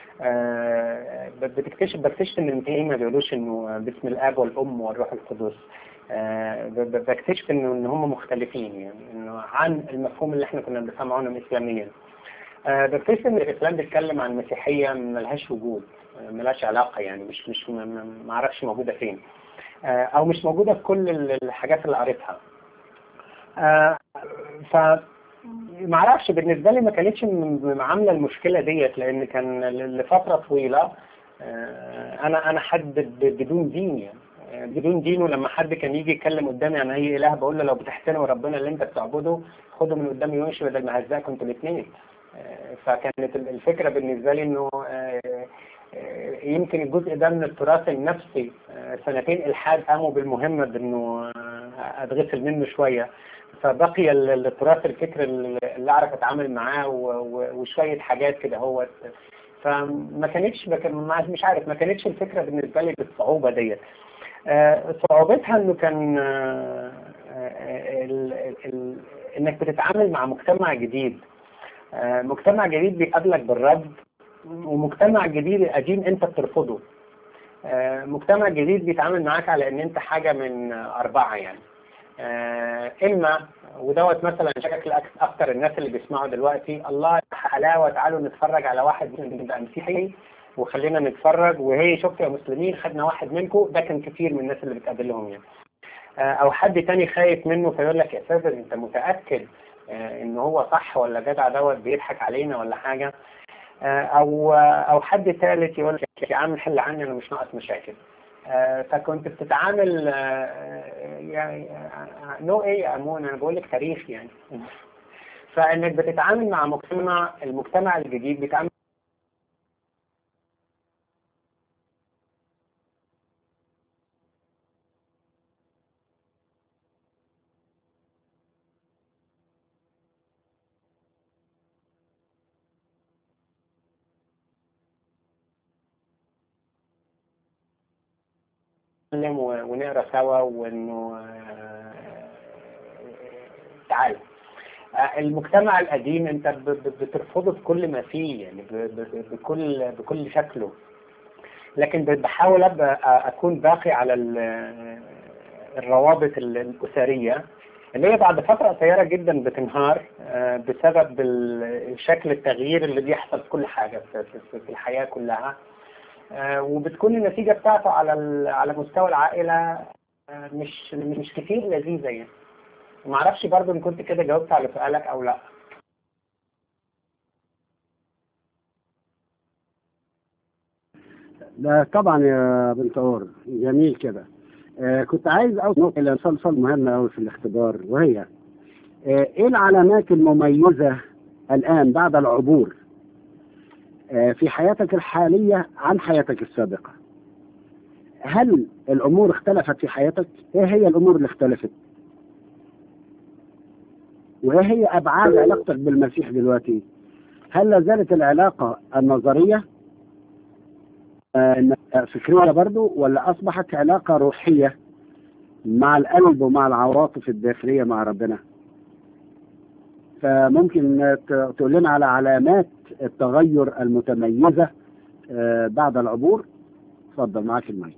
آه، بتكتشف بكتشف ان المسيحيين ما بيقولوش انه باسم الاب والام والروح القدس آه، ب- ب- بكتشف انه ان هم مختلفين يعني انه عن المفهوم اللي احنا كنا بنفهمه عنهم اسلاميا آه، بكتشف ان الاسلام بيتكلم عن مسيحيه ملهاش وجود آه، ملهاش علاقه يعني مش مش م- م- ما اعرفش موجوده فين آه، او مش موجوده في كل ال- الحاجات اللي قريتها آه، ف ما اعرفش بالنسبه لي ما كانتش م- م- عامله المشكله ديت لان كان ل- لفتره طويله آه، انا انا حد ب- بدون دين يعني آه، بدون دين ولما حد كان يجي يتكلم قدامي عن اي اله بقول له لو بتحترم ربنا اللي انت بتعبده خده من قدامي وامشي بدل ما هزقكم انتوا الاثنين فكانت ال- الفكره بالنسبه لي انه آه، آه، يمكن الجزء ده من التراث النفسي آه، سنتين الحاد قاموا بالمهمه بانه آه، اتغسل منه شويه فبقي ال- التراث الفكر اللي اعرف اتعامل معاه و- و- وشويه حاجات كده هو فما كانتش بك- ما- مش عارف ما كانتش الفكره بالنسبه لي بالصعوبه ديت آه، صعوبتها انه كان آه، آه، ال- ال- انك بتتعامل مع مجتمع جديد آه، مجتمع جديد بيقابلك بالرد ومجتمع جديد قديم انت بترفضه آه، مجتمع جديد بيتعامل معاك على ان انت حاجة من آه، اربعة يعني آه، اما ودوت مثلا شكل أك- اكتر الناس اللي بيسمعوا دلوقتي الله حلاوة تعالوا نتفرج على واحد بيبقى مسيحي وخلينا نتفرج وهي شفتوا يا مسلمين خدنا واحد منكم ده كان كتير من الناس اللي بتقابلهم يعني آه، او حد تاني خايف منه فيقول لك يا سيدي انت متاكد آه، ان هو صح ولا جدع دوت بيضحك علينا ولا حاجه آه، او او حد ثالث يقول لك يا عم حل عني انا مش ناقص مشاكل آه، فكنت بتتعامل آه، يعني نو ايه يا امون انا بقول لك تاريخ يعني فانك بتتعامل مع مجتمع المجتمع الجديد بيتعامل نتكلم و- ونقرا سوا وانه آه، تعالى آه، المجتمع القديم انت ب- ب- بترفضه بكل ما فيه يعني ب- ب- بكل بكل شكله لكن بحاول ابقى اكون باقي على ال- الروابط ال- الاسريه اللي هي بعد فتره قصيره جدا بتنهار آه، بسبب ال- الشكل التغيير اللي بيحصل في كل حاجه في- في في الحياه كلها آه، وبتكون النتيجه بتاعته على ال- على مستوى العائله آه، مش مش كتير لذيذه يعني ما اعرفش برضه ان كنت كده جاوبت على سؤالك او لا لا طبعا يا بنت اور جميل كده آه كنت عايز اوصل الى صلصال مهمه قوي في الاختبار وهي آه ايه العلامات المميزه الان بعد العبور آه في حياتك الحاليه عن حياتك السابقه هل الامور اختلفت في حياتك ايه هي الامور اللي اختلفت وايه هي ابعاد علاقتك بالمسيح دلوقتي هل لا زالت العلاقه النظريه آه، فكرية برضو ولا أصبحت علاقة روحية مع القلب ومع العواطف الداخلية مع ربنا فممكن ت- تقول لنا على علامات التغير المتميزة آه، بعد العبور اتفضل معاك المايك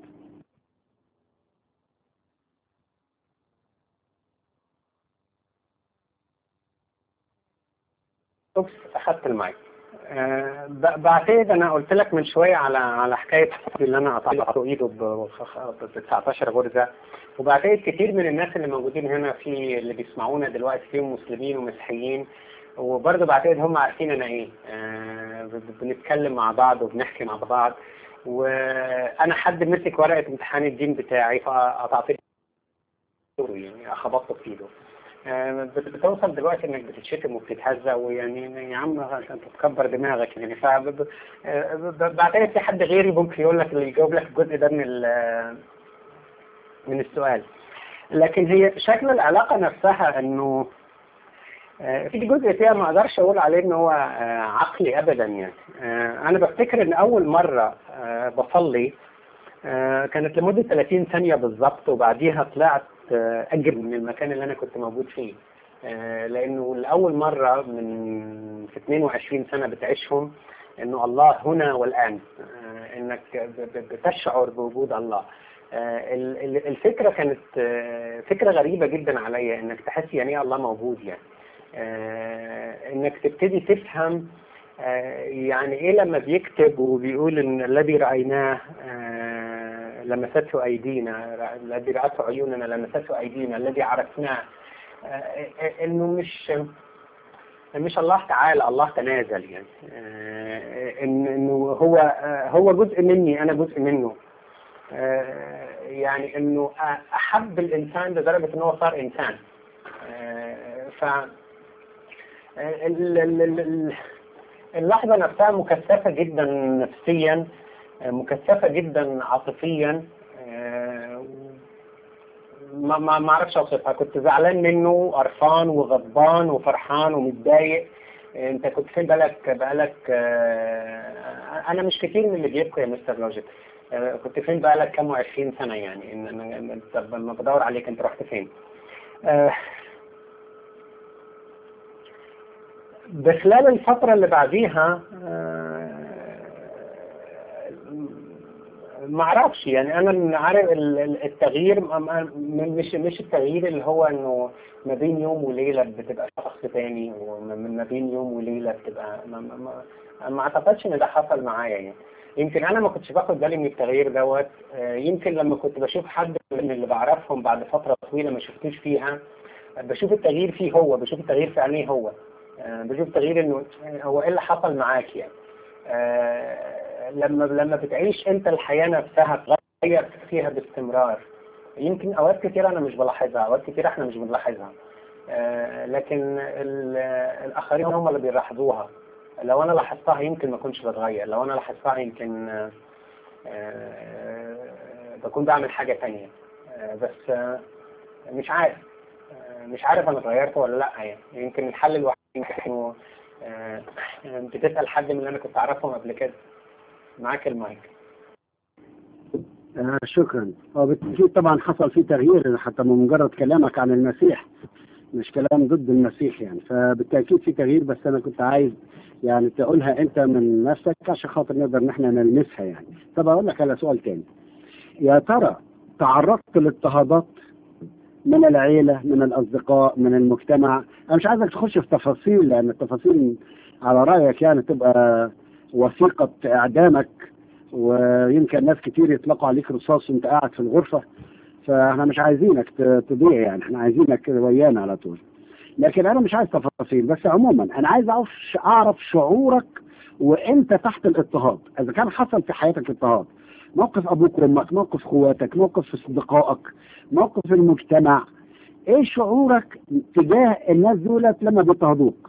اوبس اخدت المايك آه، ب- بعتقد انا قلت لك من شويه على على حكايه حبي اللي انا قطعت ايده ب ب 19 غرزه وبعتقد كتير من الناس اللي موجودين هنا في اللي بيسمعونا دلوقتي فيهم مسلمين ومسيحيين وبرضه بعتقد هم عارفين انا ايه آه، ب- ب- بنتكلم مع بعض وبنحكي مع بعض وانا حد مسك ورقه امتحان الدين بتاعي فقطعت له يعني خبطته في ايده آه، بت- بتوصل دلوقتي انك بتتشتم وبتتهزأ ويعني يا عم انت تكبر دماغك يعني ف بعتقد في حد غيري ممكن يقول لك اللي يجاوب لك الجزء ده من ال- من السؤال لكن هي شكل العلاقة نفسها انه آه، في جزء فيها ما اقدرش اقول عليه ان هو آه، عقلي ابدا يعني آه، انا بفتكر ان اول مرة آه، بصلي آه، كانت لمدة 30 ثانية بالظبط وبعديها طلعت آه، أجر من المكان اللي أنا كنت موجود فيه آه، لأنه لأول مرة من في 22 سنة بتعيشهم إنه الله هنا والآن آه، إنك ب- ب- بتشعر بوجود الله آه، ال- ال- الفكرة كانت آه، فكرة غريبة جدا عليا إنك تحس يعني إيه الله موجود يعني آه، إنك تبتدي تفهم آه، يعني ايه لما بيكتب وبيقول ان الذي رايناه آه، لمسته ايدينا الذي راته عيوننا لمسته ايدينا الذي عرفناه آه، آه، انه مش مش الله تعالى الله تنازل يعني آه، إن- انه هو آه، هو جزء مني انا جزء منه آه، يعني انه احب الانسان لدرجه انه هو صار انسان آه، ف ال- ال- ال- ال- اللحظة نفسها مكثفة جدا نفسيا آه، مكثفة جدا عاطفيا آه، ما ما ما اعرفش اوصفها كنت زعلان منه قرفان وغضبان وفرحان ومتضايق آه، انت كنت فين بالك بقالك آه، انا مش كتير من اللي بيبكوا يا مستر لوجيك آه، كنت فين بقالك كام وعشرين سنة يعني ان انا طب لما بدور عليك انت رحت فين آه، بخلال الفترة اللي بعديها آه، ما اعرفش يعني انا عارف ال- ال- التغيير م- م- مش مش التغيير اللي هو انه ما بين يوم وليله بتبقى شخص تاني وما بين يوم وليله بتبقى ما, ما, ما, ما اعتقدش ان ده حصل معايا يعني يمكن انا ما كنتش باخد بالي من التغيير دوت آه، يمكن لما كنت بشوف حد من اللي بعرفهم بعد فتره طويله ما شفتوش فيها بشوف التغيير فيه هو بشوف التغيير في عينيه هو آه، بشوف تغيير انه هو ايه اللي حصل معاك يعني آه، لما لما بتعيش انت الحياه نفسها تغير فيها باستمرار يمكن اوقات كتير انا مش بلاحظها اوقات كتير احنا مش بنلاحظها آه، لكن ال- الاخرين هم اللي بيلاحظوها لو انا لاحظتها يمكن ما اكونش بتغير لو انا لاحظتها يمكن آه، آه، بكون بعمل حاجه تانية آه، بس آه، مش عارف آه، مش عارف انا اتغيرت ولا لا يعني يمكن الحل الوحيد انه آه، بتسال حد من اللي انا كنت اعرفهم قبل كده معاك المايك آه شكرا هو بالتأكيد طبعا حصل في تغيير حتى من مجرد كلامك عن المسيح مش كلام ضد المسيح يعني فبالتأكيد في تغيير بس أنا كنت عايز يعني تقولها أنت من نفسك عشان خاطر نقدر إن إحنا نلمسها يعني طب أقول لك على سؤال تاني يا ترى تعرضت لاضطهادات من العيلة من الأصدقاء من المجتمع أنا مش عايزك تخش في تفاصيل لأن التفاصيل على رأيك يعني تبقى وثيقة إعدامك ويمكن ناس كتير يطلقوا عليك رصاص وانت قاعد في الغرفة فاحنا مش عايزينك ت- تضيع يعني احنا عايزينك كده ويانا على طول لكن انا مش عايز تفاصيل بس عموما انا عايز اعرف اعرف شعورك وانت تحت الاضطهاد اذا كان حصل في حياتك اضطهاد موقف ابوك وامك موقف اخواتك موقف اصدقائك موقف المجتمع ايه شعورك تجاه الناس دولت لما بيضطهدوك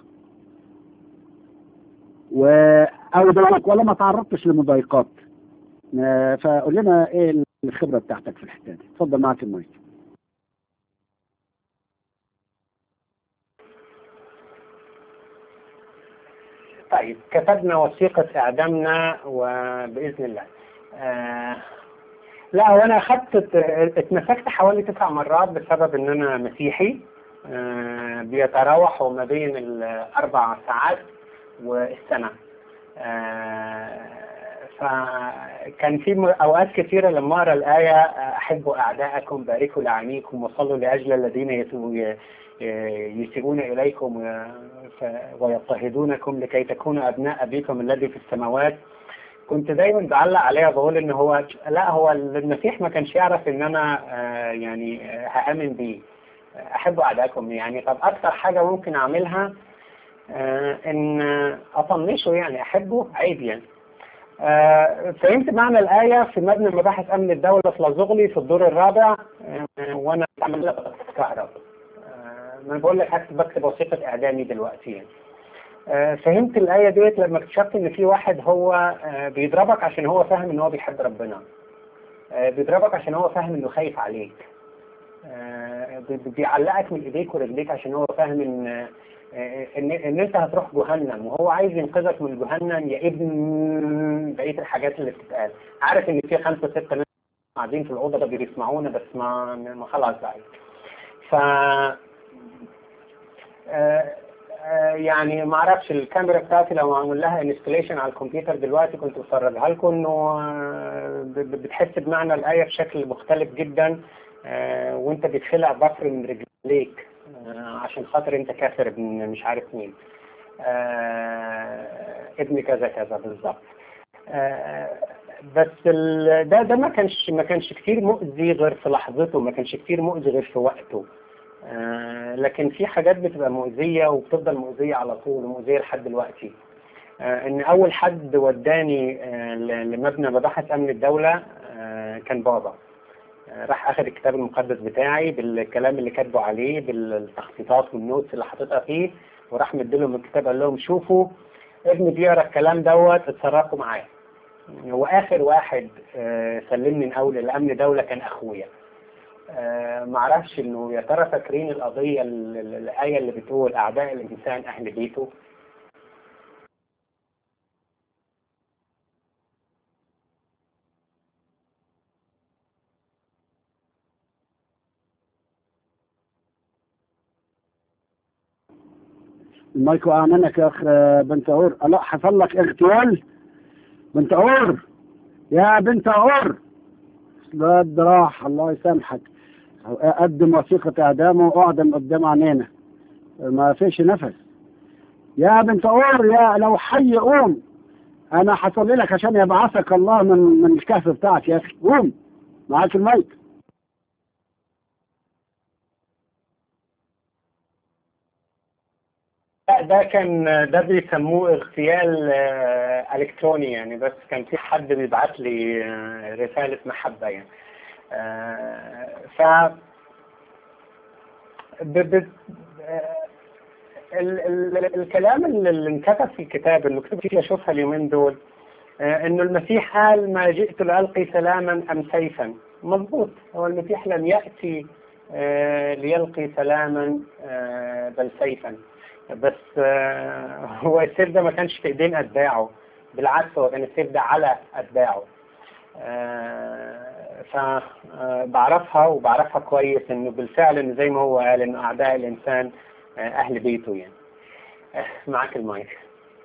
و او دولك ولا ما تعرضتش لمضايقات آه، فقول لنا ايه الخبره بتاعتك في الحته دي اتفضل معاك المايك طيب كتبنا وثيقة إعدامنا وبإذن الله آه لا وأنا أخدت اتمسكت حوالي تسع مرات بسبب إن أنا مسيحي آه بيتراوح ما بين الأربع ساعات والسنة آه فكان في م- أوقات كثيرة لما أقرأ الآية آه، أحبوا أعداءكم باركوا لعانيكم وصلوا لأجل الذين يسوء- يسيئون إليكم و- ف- ويضطهدونكم لكي تكونوا أبناء أبيكم الذي في السماوات كنت دايما بعلق عليها بقول ان هو لا هو المسيح ما كانش يعرف ان انا آه، يعني آه، هآمن بيه احب اعدائكم يعني طب اكتر حاجه ممكن اعملها آه، ان آه، اطنشه يعني احبه عيب يعني آه، فهمت معنى الآية في مبنى مباحث أمن الدولة في لازغلي في الدور الرابع آه، وأنا بعمل كهرب ما أنا بقول لك هكتب بكتب وثيقة إعدامي دلوقتي يعني. آه، فهمت الآية ديت لما اكتشفت إن في واحد هو آه، بيضربك عشان هو فاهم إن هو بيحب ربنا. آه، بيضربك عشان هو فاهم إنه خايف عليك. آه، بي- بيعلقك من إيديك ورجليك عشان هو فاهم إن آه، إن إن أنت هتروح جهنم وهو عايز ينقذك من جهنم يا ابن بقية الحاجات اللي بتتقال. عارف إن في خمسة ستة ناس قاعدين في الأوضة ده بيسمعونا بس ما ما خلاص بقى. ف آه، آه، يعني ما اعرفش الكاميرا بتاعتي لو معمول لها انستليشن على الكمبيوتر دلوقتي كنت بفرجها لكم انه آه، ب- ب- بتحس بمعنى الايه بشكل مختلف جدا آه، وانت بتخلع بكر من رجليك آه، عشان خاطر انت كافر ابن مش عارف مين آه، ابن كذا كذا بالظبط آه، بس ال- ده ده ما كانش ما كانش كتير مؤذي غير في لحظته ما كانش كتير مؤذي غير في وقته آه، لكن في حاجات بتبقى مؤذية وبتفضل مؤذية على طول ومؤذية لحد دلوقتي آه، ان اول حد وداني آه، ل- لمبنى مباحث امن الدولة آه، كان بابا آه، راح اخذ الكتاب المقدس بتاعي بالكلام اللي كاتبه عليه بالتخطيطات والنوتس اللي حاططها فيه وراح مديلهم الكتاب قال لهم شوفوا ابني بيقرا الكلام دوت اتصرفوا معاه واخر واحد آه، سلمني من اول الامن دوله كان اخويا آه، معرفش انه يا ترى فاكرين القضيه ال- ال- الايه اللي بتقول اعداء الانسان اهل بيته المايك وقع منك يا اخ بنت عور لا حصل لك اغتيال بنت عور يا بنت عور الواد راح الله يسامحك قدم وثيقة اعدامه واعدم قدام عينينا ما فيش نفس يا بنت عور يا لو حي قوم انا حصل لك عشان يبعثك الله من من الكهف بتاعك يا اخي قوم معاك المايك لا ده كان ده بيسموه اغتيال آه، الكتروني يعني بس كان في حد بيبعت لي آه، رساله محبه يعني آه، ف ب... ب... آه، ال... ال... الكلام اللي اللي انكتب في الكتاب اللي كتب فيه اشوفها اليومين دول آه، انه المسيح قال ما جئت لالقي سلاما ام سيفا مضبوط هو المسيح لم ياتي آه، ليلقي سلاما آه، بل سيفا بس آه، هو السيف ده ما كانش في ايدين اتباعه بالعكس هو كان السيف ده على اتباعه آه، فبعرفها وبعرفها كويس انه بالفعل انه زي ما هو قال انه اعداء الانسان آه، اهل بيته يعني آه، معك المايك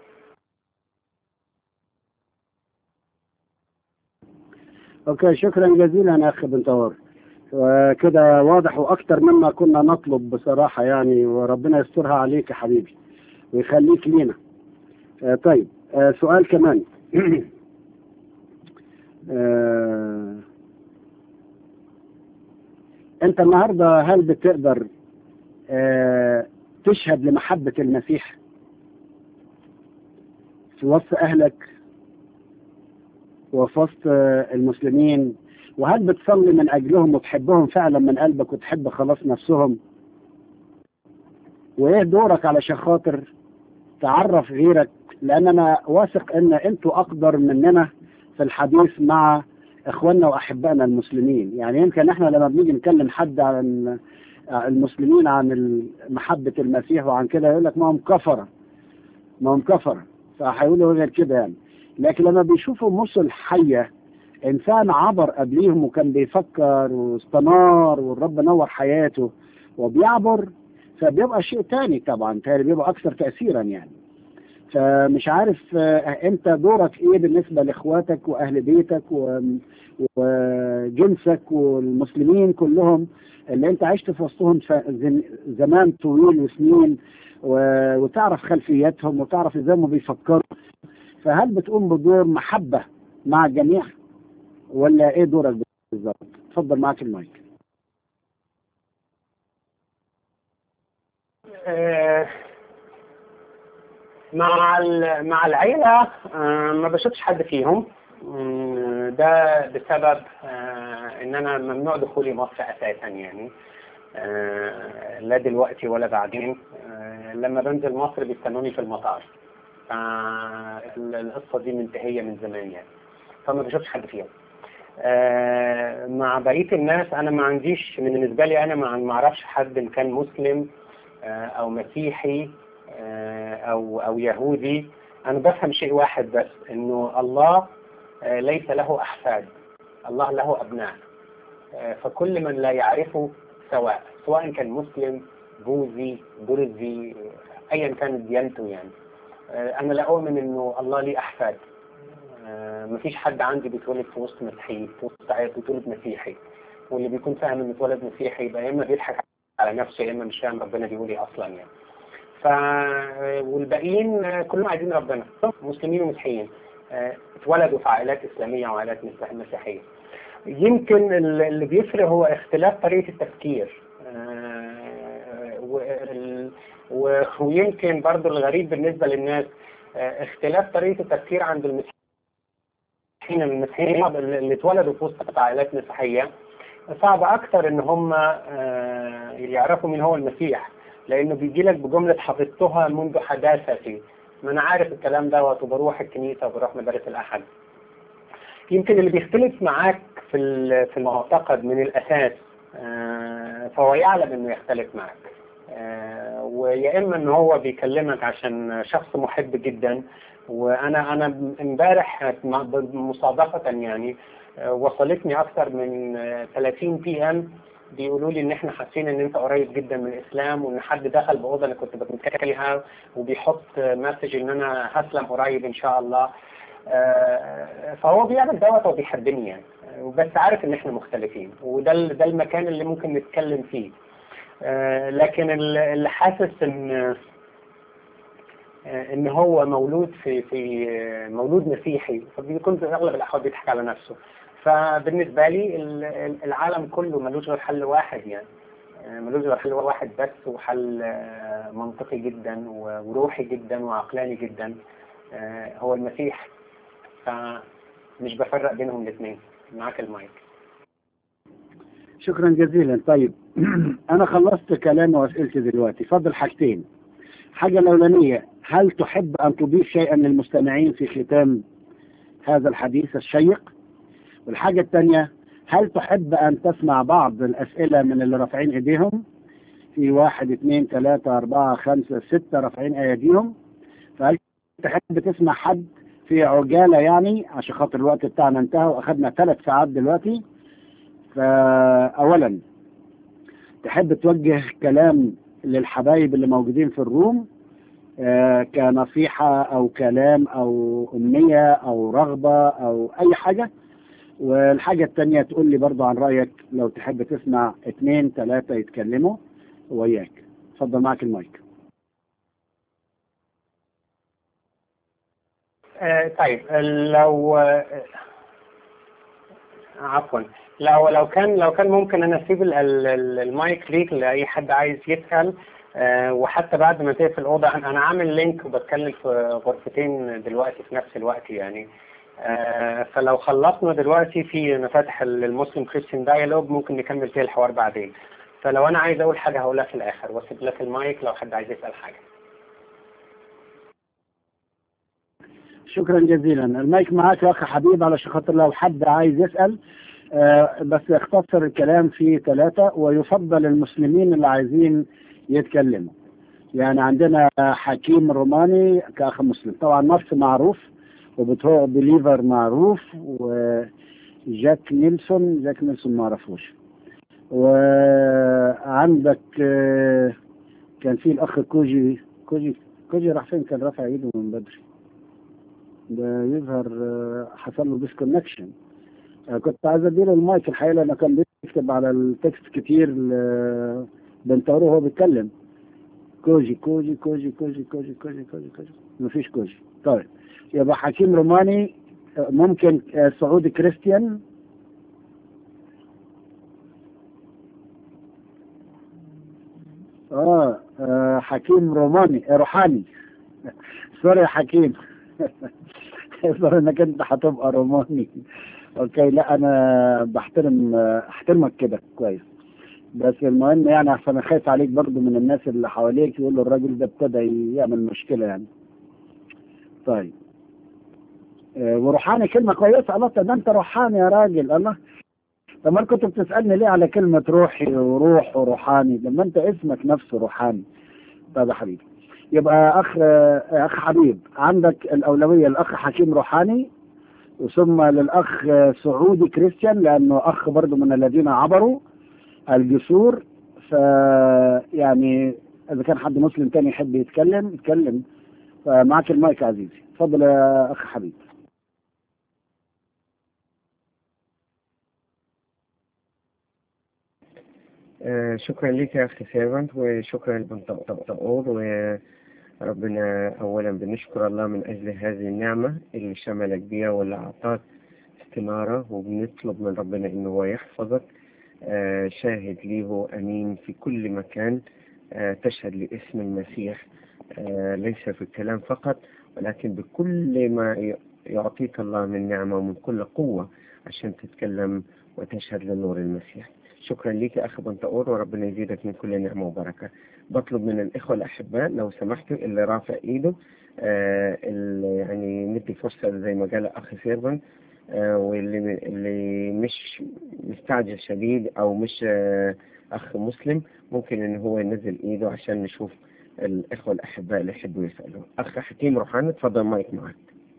اوكي شكرا جزيلا يا اخي بنتور وكده واضح واكتر مما كنا نطلب بصراحة يعني وربنا يسترها عليك يا حبيبي ويخليك لينا آه طيب آه سؤال كمان آه انت النهاردة هل بتقدر آه تشهد لمحبة المسيح في وسط اهلك وفي وسط آه، المسلمين وهل بتصلي من أجلهم وتحبهم فعلا من قلبك وتحب خلاص نفسهم وإيه دورك علشان خاطر تعرف غيرك لأن أنا واثق إن أنتوا أقدر مننا في الحديث مع إخواننا وأحبائنا المسلمين يعني يمكن إحنا لما بنيجي نكلم حد عن المسلمين عن محبة المسيح وعن كده يقول لك ما هم كفرة ما هم كفرة فهيقولوا غير كده يعني لكن لما بيشوفوا مثل حية إنسان عبر قبليهم وكان بيفكر واستنار والرب نور حياته وبيعبر فبيبقى شيء تاني طبعا تاني بيبقى أكثر تأثيرا يعني فمش عارف آه، أنت دورك إيه بالنسبة لإخواتك وأهل بيتك و- وجنسك والمسلمين كلهم اللي أنت عشت في وسطهم ف- زن- زمان طويل وسنين و- وتعرف خلفياتهم وتعرف إزاي هم بيفكروا فهل بتقوم بدور محبة مع الجميع ولا ايه دورك بالظبط اتفضل معاك المايك آه، مع ال- مع العيلة آه، ما بشوفش حد فيهم مم، ده بسبب آه، ان انا ممنوع دخولي مصر اساسا يعني آه، لا دلوقتي ولا بعدين آه، لما بنزل مصر بيستنوني في المطار فالقصة دي منتهية من زمان يعني فما بشوفش حد فيهم آه، مع بقية الناس أنا ما عنديش بالنسبة لي أنا ما ما أعرفش حد إن كان مسلم آه، أو مسيحي آه، أو أو يهودي أنا بفهم شيء واحد بس إنه الله آه، ليس له أحفاد الله له أبناء آه، فكل من لا يعرفه سواء سواء كان مسلم بوذي برزي أيا كانت ديانته يعني آه، أنا لا أؤمن إنه الله ليه أحفاد آه، مفيش حد عندي بيتولد في وسط مسيحي في وسط عيال بيتولد مسيحي واللي بيكون فاهم انه اتولد مسيحي يبقى يا اما بيضحك على نفسه يا اما مش فاهم ربنا بيقول ايه اصلا يعني ف والباقيين آه، كلهم عايزين ربنا مسلمين ومسيحيين آه، اتولدوا في عائلات اسلاميه وعائلات مس- مسيحيه يمكن ال- اللي بيفرق هو اختلاف طريقه التفكير آه، وال- و- ويمكن برضو الغريب بالنسبه للناس آه، اختلاف طريقه التفكير عند المسيحيين المسيحيين المسيحيين اللي اتولدوا في وسط عائلات مسيحيه صعب اكتر ان هم آه، يعرفوا مين هو المسيح لانه بيجي لك بجمله حفظتها منذ حداثتي ما انا عارف الكلام دوت وبروح الكنيسه وبروح مدارس الاحد يمكن اللي بيختلف معاك في ال- في المعتقد من الاساس آه، فهو يعلم انه يختلف معك آه، ويا اما ان هو بيكلمك عشان شخص محب جدا وانا انا امبارح مصادفه يعني آه، وصلتني اكثر من آه، 30 بي ام بيقولوا لي ان احنا حاسين ان انت قريب جدا من الاسلام وان حد دخل باوضه انا كنت بتكلم فيها وبيحط مسج ان انا هسلم قريب ان شاء الله آه، فهو بيعمل دوت وبيحبني يعني آه، بس عارف ان احنا مختلفين وده ال- ده المكان اللي ممكن نتكلم فيه آه، لكن ال- اللي حاسس ان آه، ان هو مولود في في آه، مولود مسيحي فبيكون في اغلب الاحوال بيضحك على نفسه فبالنسبه لي ال- ال- العالم كله ملوش غير حل واحد يعني آه، ملوش غير حل واحد بس وحل آه، منطقي جدا و- وروحي جدا وعقلاني جدا آه، هو المسيح فمش بفرق بينهم الاثنين معاك المايك شكرا جزيلا طيب انا خلصت كلامي واسئلتي دلوقتي فضل حاجتين حاجة الأولانية هل تحب أن تضيف شيئا للمستمعين في ختام هذا الحديث الشيق والحاجة الثانية هل تحب أن تسمع بعض الأسئلة من اللي رافعين إيديهم في واحد اثنين ثلاثة أربعة خمسة ستة رافعين أيديهم فهل تحب تسمع حد في عجالة يعني عشان خاطر الوقت بتاعنا انتهى وأخذنا ثلاث ساعات دلوقتي فأولا تحب توجه كلام للحبايب اللي موجودين في الروم آه، كنصيحة أو كلام أو أمنية أو رغبة أو أي حاجة والحاجة التانية تقول لي برضو عن رأيك لو تحب تسمع اتنين تلاتة يتكلموا وياك اتفضل معك المايك آه، طيب لو آه، عفوا لو لو كان لو كان ممكن انا اسيب ال- ال- ال- المايك ليك لاي حد عايز يسال آه، وحتى بعد ما تقفل الاوضه انا أنا عامل لينك وبتكلم في غرفتين دلوقتي في نفس الوقت يعني آه، فلو خلصنا دلوقتي في انا فاتح ال- المسلم كريستيان دايالوج ممكن نكمل فيه الحوار بعدين فلو انا عايز اقول حاجه هقولها في الاخر واسيب لك المايك لو حد عايز يسال حاجه شكرا جزيلا المايك معاك يا أخي حبيب علشان خاطر لو حد عايز يسأل آه، بس يختصر الكلام في ثلاثة ويفضل المسلمين اللي عايزين يتكلموا يعني عندنا حكيم روماني كأخ مسلم طبعا نص معروف وبتوع بليفر معروف وجاك نيلسون جاك نيلسون ما اعرفوش وعندك آه، كان في الاخ كوجي كوجي كوجي راح فين كان رافع ايده من بدري ده يظهر آه، حصل له ديسكونكشن كنت عايز اديله المايك الحقيقه لانه كان بيكتب على التكست كتير ل- بنتورو وهو بيتكلم كوجي كوجي كوجي كوجي كوجي كوجي كوجي كوجي مفيش كوجي طيب يبقى حكيم روماني آه، ممكن آه، سعودي كريستيان اه آه، حكيم روماني آه، روحاني سوري يا حكيم يظهر انك انت هتبقى روماني اوكي لا انا بحترم احترمك كده كويس بس المهم يعني عشان انا خايف عليك برضو من الناس اللي حواليك يقولوا الراجل ده ابتدى يعمل مشكله يعني طيب آه، وروحاني كلمه كويسه الله طب ده انت روحاني يا راجل الله طب ما كنت بتسالني ليه على كلمه روحي وروح وروحاني لما انت اسمك نفسه روحاني طب يا حبيبي يبقى اخ آه، اخ حبيب عندك الاولويه الاخ حكيم روحاني ثم للاخ سعودي كريستيان لانه اخ برضه من الذين عبروا الجسور ف يعني اذا كان حد مسلم تاني يحب يتكلم يتكلم فمعك المايك يا عزيزي اتفضل يا اخ حبيب آه، شكرا لك يا أخي سيرفنت وشكرا لبنطقور وربنا أولا بنشكر الله من أجل هذه النعمة اللي شملك بيها واللي أعطاك استنارة وبنطلب من ربنا إنه هو يحفظك آه، شاهد ليه هو أمين في كل مكان آه، تشهد لاسم المسيح آه، ليس في الكلام فقط ولكن بكل ما ي- يعطيك الله من نعمة ومن كل قوة عشان تتكلم وتشهد لنور المسيح شكرا لك يا أخي بنطقور وربنا يزيدك من كل نعمة وبركة بطلب من الإخوة الأحباء لو سمحتوا اللي رافع إيده آه اللي يعني ندي فرصة زي ما قال أخي سيرفن آه واللي اللي مش مستعجل شديد أو مش آه أخ مسلم ممكن إن هو ينزل إيده عشان نشوف الإخوة الأحباء اللي يحبوا يسألوا أخ حكيم روحاني اتفضل مايك معك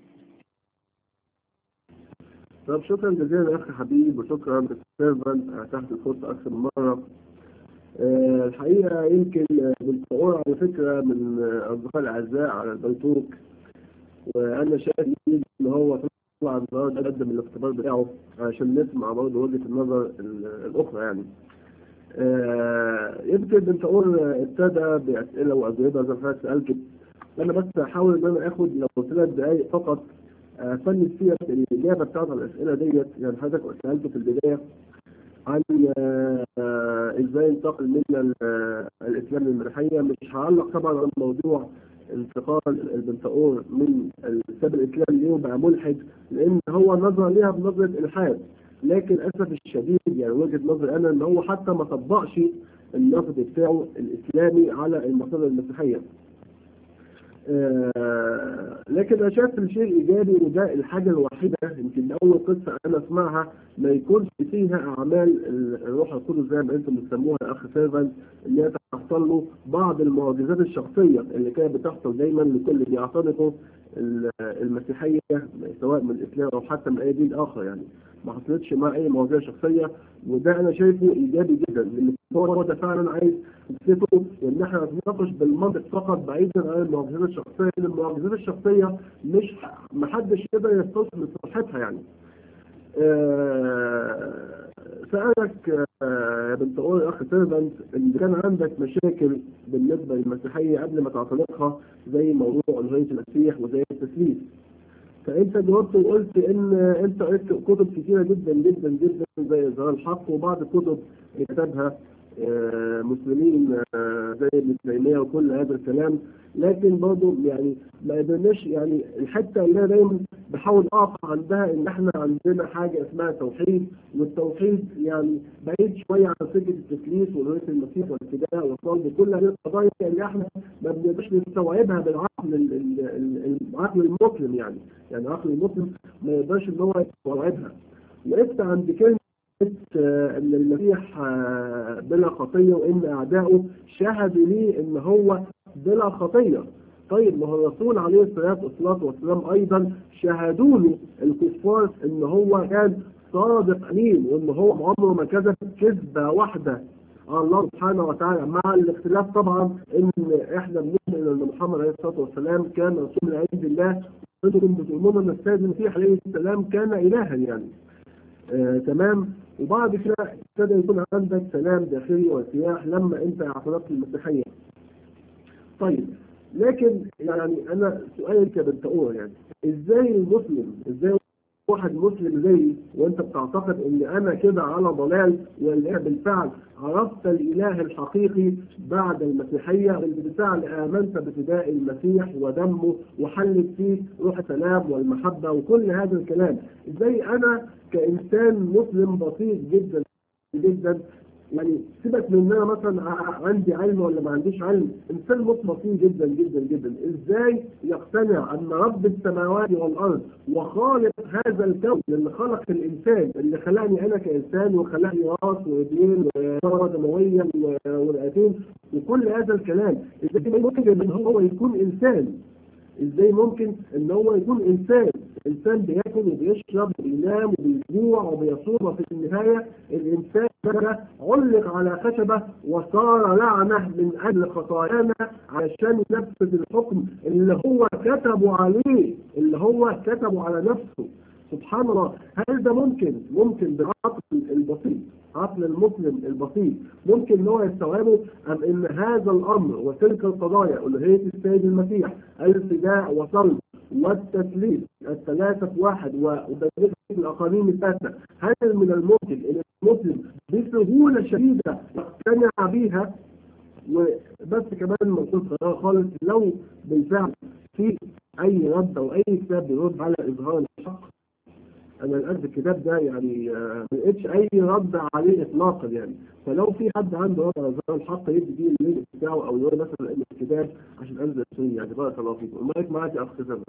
طب شكرا جزيلا اخي حبيب وشكرا سيرفنت اتاحت الفرصه اكثر من مره آه، الحقيقه يمكن بالقرار على فكره من آه، اصدقائي الاعزاء على البيتوك وانا شايف ان هو طلع النهارده قدم الاختبار بتاعه عشان نسمع برضه وجهه النظر ال- الاخرى يعني آه، يمكن بنت اور ابتدى باسئله واجوبه زي ما حضرتك سالت انا بس هحاول ان انا اخد لو ثلاث دقائق فقط فن فيها الإجابة بتاعت على الأسئلة ديت يعني حضرتك سألته في البداية عن آه، آه، إزاي انتقل من ال- آه، الإسلام للمسيحية مش هعلق طبعا على موضوع انتقال البنتقور من الكتاب الإسلامي ليه وبقى ملحد لأن هو نظر ليها بنظرة إلحاد لكن للأسف الشديد يعني وجهة نظري أنا إن هو حتى ما طبقش النقد بتاعه الإسلامي على المصادر المسيحية آه، لكن انا شايف الشيء الايجابي وده الحاجه الوحيده يمكن ده اول قصه انا اسمعها ما يكونش فيها اعمال الروح القدس زي ما انتم بتسموها يا اخ سيرفن اللي هي تحصل له بعض المعجزات الشخصيه اللي كانت بتحصل دايما لكل اللي بيعتنقوا ال- المسيحيه سواء من الاسلام او حتى من اي دين اخر يعني ما حصلتش مع اي مواضيع شخصيه وده انا شايفه ايجابي جدا لان هو هو ده فعلا عايز يثبته ان احنا نتناقش بالمنطق فقط بعيدا عن المعجزات الشخصيه لان المعجزات الشخصيه مش محدش يقدر يستوصل لصحتها يعني. آه، سألك آه، بنت أول أخ سيرفنت إن كان عندك مشاكل بالنسبة للمسيحية قبل ما تعتنقها زي موضوع ألوهية المسيح وزي التسليم فأنت جاوبت وقلت إن أنت قريت كتب كتيرة جدا جدا جدا زي إظهار الحق وبعض الكتب اللي كتبها آه، مسلمين آه، زي ابن تيمية وكل هذا الكلام لكن برضه يعني ما قدرناش يعني الحته اللي انا دايما بحاول اقف عندها ان احنا عندنا حاجه اسمها توحيد والتوحيد يعني بعيد شويه عن فكره التثليث والرؤيه المسيح والفداء والصلب وكل هذه القضايا اللي احنا ما بنقدرش نستوعبها بالعقل ال- ال- ال- العقل المسلم يعني يعني العقل المسلم ما يقدرش ان هو يستوعبها وقفت عند كلمه آه، ان المسيح آه، بلا خطيه وان اعدائه شهدوا ليه ان هو بلا خطيه طيب ما هو الرسول عليه الصلاه والصلاه والسلام ايضا شهدوا له الكفار ان هو كان صادق امين وان هو عمره ما كذب كذبه واحده على الله سبحانه وتعالى مع الاختلاف طبعا ان احنا بنؤمن ان محمد عليه الصلاه والسلام كان رسول من عند الله وانتم بتؤمنون ان السيد المسيح عليه السلام كان الها يعني آه تمام وبعد كده ابتدى يكون عندك سلام داخلي وارتياح لما انت اعتنقت المسيحيه. طيب لكن يعني انا سؤالي كبنت أور يعني ازاي المسلم ازاي واحد مسلم زيي وانت بتعتقد ان انا كده على ضلال ولا بالفعل عرفت الاله الحقيقي بعد المسيحيه اللي بالفعل امنت بفداء المسيح ودمه وحلت فيه روح السلام والمحبه وكل هذا الكلام ازاي انا كانسان مسلم بسيط جدا جدا يعني سيبك من ان انا مثلا ع- عندي علم ولا ما عنديش علم انسان مطمئن جدا جدا جدا ازاي يقتنع ان رب السماوات والارض وخالق هذا الكون اللي خلق الانسان اللي خلقني انا كانسان وخلقني راس وايدين وثروه دمويه و- ورئتين وكل هذا الكلام ازاي ممكن ان هو يكون انسان ازاي ممكن ان هو يكون انسان انسان بياكل وبيشرب وبينام وبيجوع وبيصوم وفي النهايه الانسان ده علق على خشبه وصار لعنه من اجل خطايانا علشان ينفذ الحكم اللي هو كتبه عليه اللي هو كتبه على نفسه سبحان الله هل ده ممكن ممكن بالعقل البسيط عقل المسلم البسيط ممكن ان هو يستوعبه ام ان هذا الامر وتلك القضايا الوهيه السيد المسيح الفداء وصلب والتسليم الثلاثه في واحد وبقيه الاقانيم الثلاثه هل من الممكن ان المسلم بسهوله شديده يقتنع بيها وبس كمان منطقة صغيرة خالص لو بالفعل في أي رد أو أي كتاب بيرد على إظهار الحق أنا للأسف الكتاب ده يعني آه، ما لقيتش أي رد عليه إطلاقا يعني فلو في حد عنده رد على إظهار الحق يدي بيه اللينك بتاعه أو يقول مثلا إن الكتاب عشان أنزل فيه يعني بارك الله فيكم المايك معاك يا أخ سيزر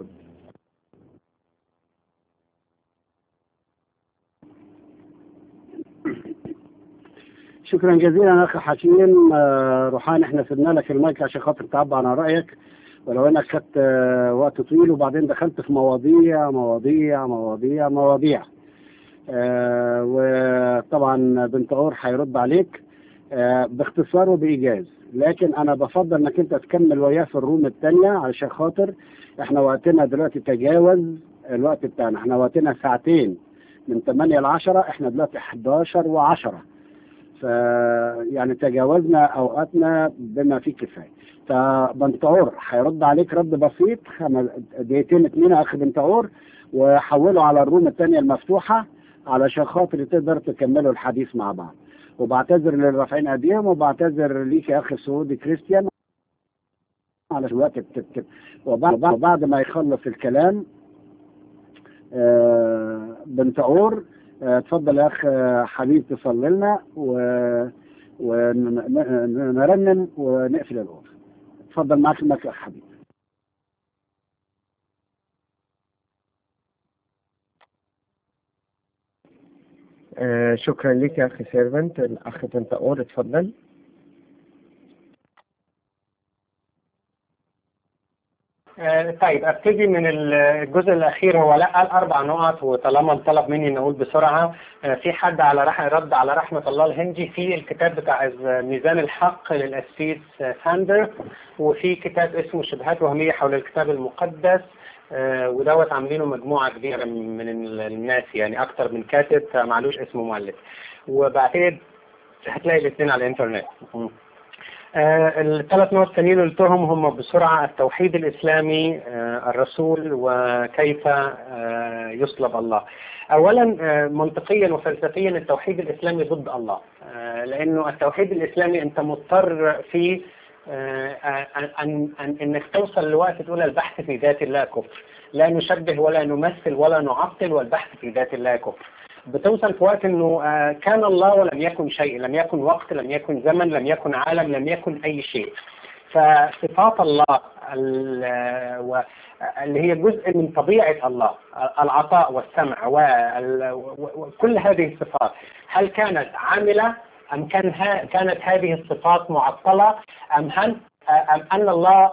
شكرا جزيلا اخي حكيم آه، روحان احنا سيبنا لك المايك عشان خاطر تعبر عن رايك ولو انك خدت آه، وقت طويل وبعدين دخلت في مواضيع مواضيع مواضيع مواضيع آه، وطبعا بنت اور هيرد عليك آه، باختصار وبايجاز لكن انا بفضل انك انت تكمل وياه في الروم الثانيه علشان خاطر احنا وقتنا دلوقتي تجاوز الوقت بتاعنا احنا وقتنا ساعتين من 8 ل 10 احنا دلوقتي 11 و10 ف يعني تجاوزنا اوقاتنا بما فيه كفايه فبنتعور هيرد عليك رد بسيط خمس دقيقتين اتنين يا اخي بنتعور وحوله على الروم الثانيه المفتوحه علشان خاطر تقدر تكملوا الحديث مع بعض وبعتذر للرافعين ايديهم وبعتذر ليك يا اخي سعودي كريستيان على الوقت بتكتب وبعد وبعد ما يخلص الكلام آه، بنتعور آه، اتفضل يا اخ آه، حبيب تصلي لنا و ونرنم ونقفل الأوضة اتفضل معاك المايك يا اخ حبيب آه شكرا لك يا أخي سيرفنت الأخ تنتقور اتفضل آه، طيب طيب ابتدي من الجزء الاخير هو لا قال اربع نقط وطالما طلب مني نقول بسرعه آه، في حد على رح رد على رحمه الله الهندي في الكتاب بتاع ميزان الحق للاسيس ساندر وفي كتاب اسمه شبهات وهميه حول الكتاب المقدس آه، ودوت عاملينه مجموعه كبيره من الناس يعني اكتر من كاتب فمعلوش اسمه مؤلف وبعتقد هتلاقي الاثنين على الانترنت م. آه، الثلاث نقط التانيين اللي قلتهم هم بسرعة التوحيد الإسلامي آه، الرسول وكيف آه، يصلب الله أولا آه، منطقيا وفلسفيا التوحيد الإسلامي ضد الله آه، لأنه التوحيد الإسلامي أنت مضطر في آه، أن, أن, أن إنك توصل لوقت تقول البحث في ذات الله كفر لا نشبه ولا نمثل ولا نعطل والبحث في ذات الله كفر بتوصل في وقت انه آه، كان الله ولم يكن شيء لم يكن وقت لم يكن زمن لم يكن عالم لم يكن اي شيء فصفات الله ال- و- اللي هي جزء من طبيعة الله العطاء والسمع وال- و- وكل هذه الصفات هل كانت عاملة أم كان ها- كانت هذه الصفات معطلة أم هل أم أن الله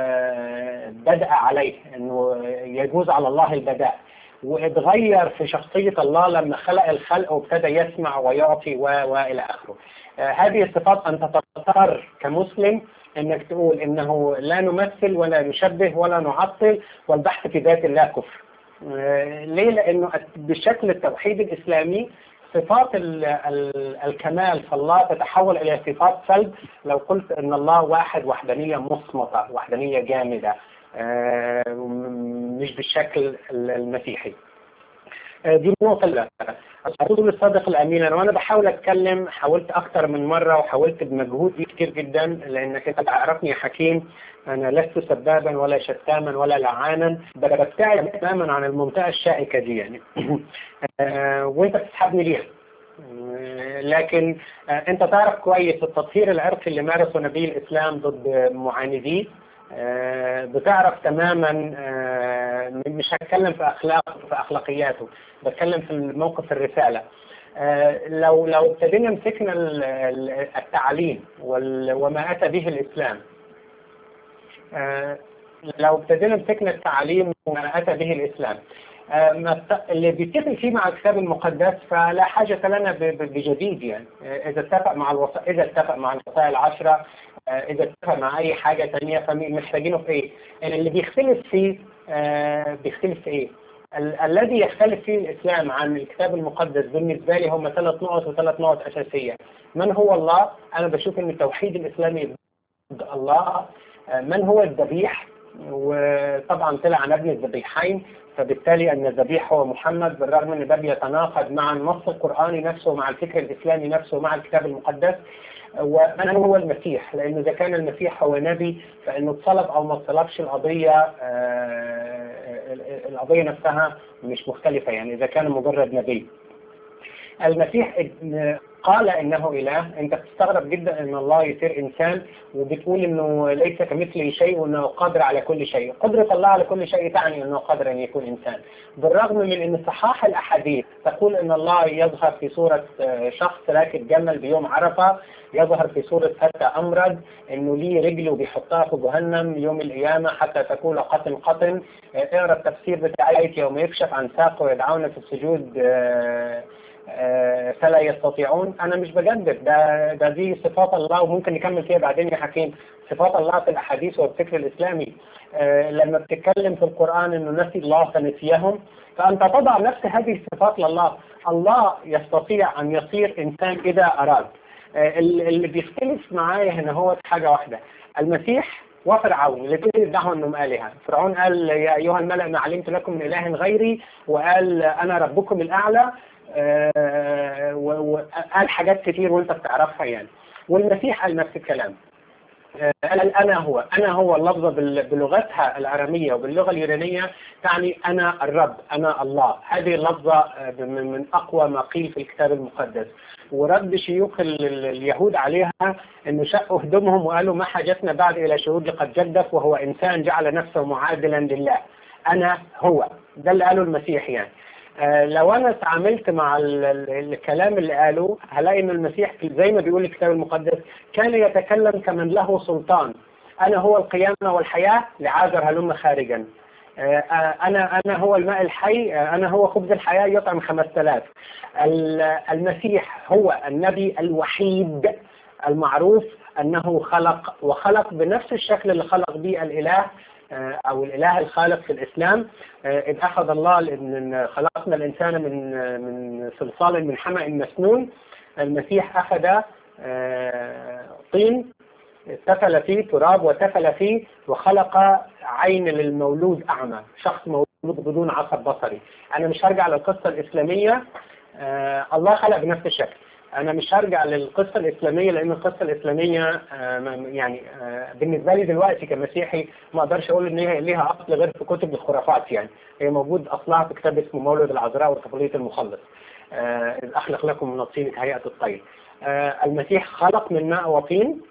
آه، بدأ عليه أنه يجوز على الله البداء واتغير في شخصية الله لما خلق الخلق وابتدى يسمع ويعطي و... وإلى آخره آه هذه الصفات أنت تضطر كمسلم أنك تقول إنه لا نمثل ولا نشبه ولا نعطل والبحث في ذات الله كفر آه ليه؟ لأنه بشكل التوحيد الإسلامي صفات ال ال الكمال في الله تتحول إلى صفات سلب لو قلت أن الله واحد وحدانية مصمتة وحدانية جامدة آه، مش بالشكل المسيحي آه، دي النقطة الأولى الرسول الصادق الأمين أنا وأنا بحاول أتكلم حاولت أكتر من مرة وحاولت بمجهود كتير جدا لأنك أنت تعرفني يا حكيم أنا لست سبابا ولا شتاما ولا لعانا ببتعد تماما عن المنطقة الشائكة دي يعني آه، وأنت بتسحبني ليها آه، لكن آه، أنت تعرف كويس التطهير العرقي اللي مارسه نبي الإسلام ضد معانديه آه، بتعرف تماما آه، مش هتكلم في اخلاق في اخلاقياته بتكلم في موقف الرساله آه، لو لو ابتدينا مسكنا ال- ال- التعليم وال- وما اتى به الاسلام آه، لو ابتدينا مسكنا التعليم وما اتى به الاسلام آه، ما الت- اللي بيتفق فيه مع الكتاب المقدس فلا حاجة لنا ب- ب- بجديد يعني آه، إذا اتفق مع الوصا... إذا اتفق مع الوصايا العشرة آه، إذا اتفق مع أي حاجة تانية فمحتاجينه في إيه؟ يعني اللي بيختلف فيه آه، بيختلف في إيه؟ ال- الذي يختلف فيه الإسلام عن الكتاب المقدس بالنسبة لي هم ثلاث نقط وثلاث نقط أساسية من هو الله؟ أنا بشوف إن التوحيد الإسلامي ضد الله آه، من هو الذبيح؟ وطبعا طلع عن ابن الذبيحين فبالتالي أن الذبيح هو محمد بالرغم أن ده بيتناقض مع النص القرآني نفسه ومع الفكر الإسلامي نفسه ومع الكتاب المقدس ومن هو المسيح لأنه إذا كان المسيح هو نبي فإنه اتصلب أو ما اتصلبش القضية آه، القضية نفسها مش مختلفة يعني إذا كان مجرد نبي المسيح قال انه اله انت بتستغرب جدا ان الله يصير انسان وبتقول انه ليس كمثله شيء وانه قادر على كل شيء قدرة الله على كل شيء تعني انه قادر ان يكون انسان بالرغم من ان صحاح الاحاديث تقول ان الله يظهر في صورة آه، شخص راكب جمل بيوم عرفة يظهر في صورة فتى امرد انه ليه رجل وبيحطها في جهنم يوم القيامة حتى تكون قطن قطن آه، اقرا التفسير بتاع آية يوم يكشف عن ساقه ويدعون في السجود آه، آه، فلا يستطيعون انا مش بجدد ده ده دي صفات الله وممكن نكمل فيها بعدين يا حكيم صفات الله في الاحاديث والفكر الاسلامي آه، لما بتتكلم في القران انه نسي الله فنسيهم فانت تضع نفس هذه الصفات لله الله يستطيع ان يصير انسان اذا اراد آه، اللي اللي بيختلف معايا هنا هو حاجه واحده المسيح وفرعون الاثنين ادعوا انهم الهه فرعون قال يا ايها الملأ ما علمت لكم من اله غيري وقال انا ربكم الاعلى آه، و- وقال حاجات كتير وانت بتعرفها يعني والمسيح قال نفس الكلام آه، قال انا هو انا هو اللفظه بال- بلغتها الاراميه وباللغه اليونانيه تعني انا الرب انا الله هذه اللفظه آه، من من اقوى ما قيل في الكتاب المقدس ورد شيوخ ال- ال- اليهود عليها انه شقوا هدومهم وقالوا ما حاجتنا بعد الى شهود قد جدف وهو انسان جعل نفسه معادلا لله انا هو ده اللي قاله المسيح يعني آه، لو انا تعاملت مع ال- ال- الكلام اللي قاله هلاقي ان المسيح في- زي ما بيقول الكتاب المقدس كان يتكلم كمن له سلطان انا هو القيامه والحياه لعازر هلم خارجا آه، أنا أنا هو الماء الحي آه، أنا هو خبز الحياة يطعم 5000 ال- المسيح هو النبي الوحيد المعروف أنه خلق وخلق بنفس الشكل اللي خلق به الإله آه، أو الإله الخالق في الإسلام آه، إذ أخذ الله إن خلقنا الإنسان من آه، من صلصال من حمأ مسنون المسيح أخذ آه، طين تفل فيه تراب وتفل فيه وخلق عين للمولود أعمى شخص مولود بدون عصب بصري أنا مش هرجع للقصة الإسلامية آه الله خلق بنفس الشكل أنا مش هرجع للقصة الإسلامية لأن القصة الإسلامية آه م- يعني آه بالنسبة لي دلوقتي كمسيحي ما أقدرش أقول إن هي ليها أصل غير في كتب الخرافات يعني هي موجود أصلها في كتاب اسمه مولد العذراء وطفولية المخلص آه إذ أخلق لكم من الطين كهيئة الطير آه المسيح خلق من ماء وطين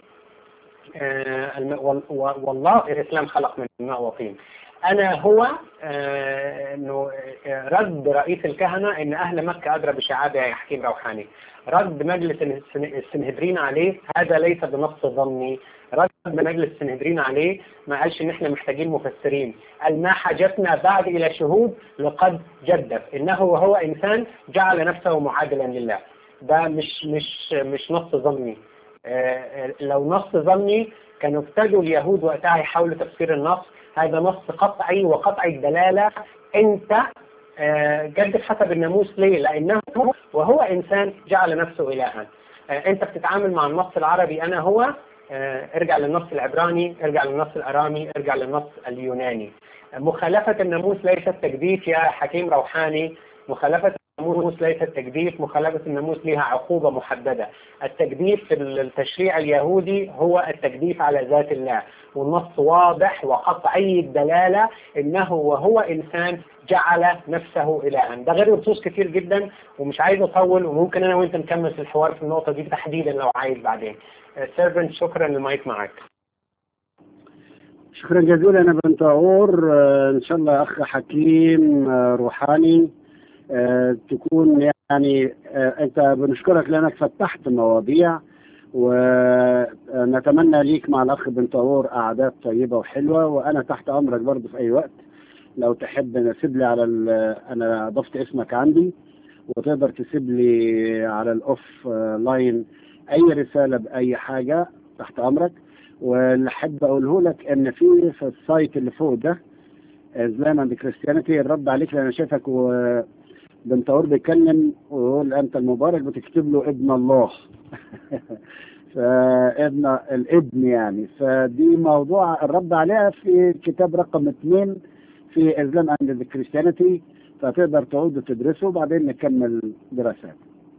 آه، الم- وال- و- والله الإسلام خلق من ماء وطين أنا هو آه، إنه آه، رد رئيس الكهنة إن أهل مكة أدرى بشهادة يا حكيم روحاني رد مجلس السن- السنهدرين عليه هذا ليس بنص ظني رد مجلس السنهدرين عليه ما قالش إن إحنا محتاجين مفسرين قال ما حاجتنا بعد إلى شهود لقد جدف إنه وهو إنسان جعل نفسه معادلا لله ده مش مش مش نص ظني آه، لو نص ظني كانوا ابتدوا اليهود وقتها يحاولوا تفسير النص هذا نص قطعي وقطعي الدلالة انت آه، جدد حسب الناموس ليه لانه وهو انسان جعل نفسه الها آه، انت بتتعامل مع النص العربي انا هو آه، ارجع للنص العبراني ارجع للنص الارامي ارجع للنص اليوناني مخالفة الناموس ليست تجديد يا حكيم روحاني مخالفة الناموس ليست تجديف مخالفة الناموس لها عقوبة محددة التجديف في التشريع اليهودي هو التجديف على ذات الله والنص واضح وقطعي الدلالة انه وهو انسان جعل نفسه الها ده غير نصوص كتير جدا ومش عايز اطول وممكن انا وانت نكمل في الحوار في النقطة دي تحديدا لو عايز بعدين سيرفنت شكرا المايك معك شكرا جزيلا يا بنت عور آه، ان شاء الله اخ حكيم آه، روحاني آه، تكون يعني آه، انت بنشكرك لانك فتحت مواضيع ونتمنى ليك مع الاخ بنت عور قعدات طيبه وحلوه وانا تحت امرك برضه في اي وقت لو تحب نسيب لي على ال- انا ضفت اسمك عندي وتقدر تسيب لي على الاوف آه، لاين اي رساله باي حاجه تحت امرك واللي احب اقوله لك ان في في السايت اللي فوق ده اسلام اند كريستيانيتي الرد عليك لان انا شايفك وبنت عور بيتكلم ويقول انت المبارك بتكتب له ابن الله فابن الابن يعني فدي موضوع الرد عليها في كتاب رقم اثنين في اسلام اند كريستيانيتي فتقدر تعود وتدرسه وبعدين نكمل دراسات.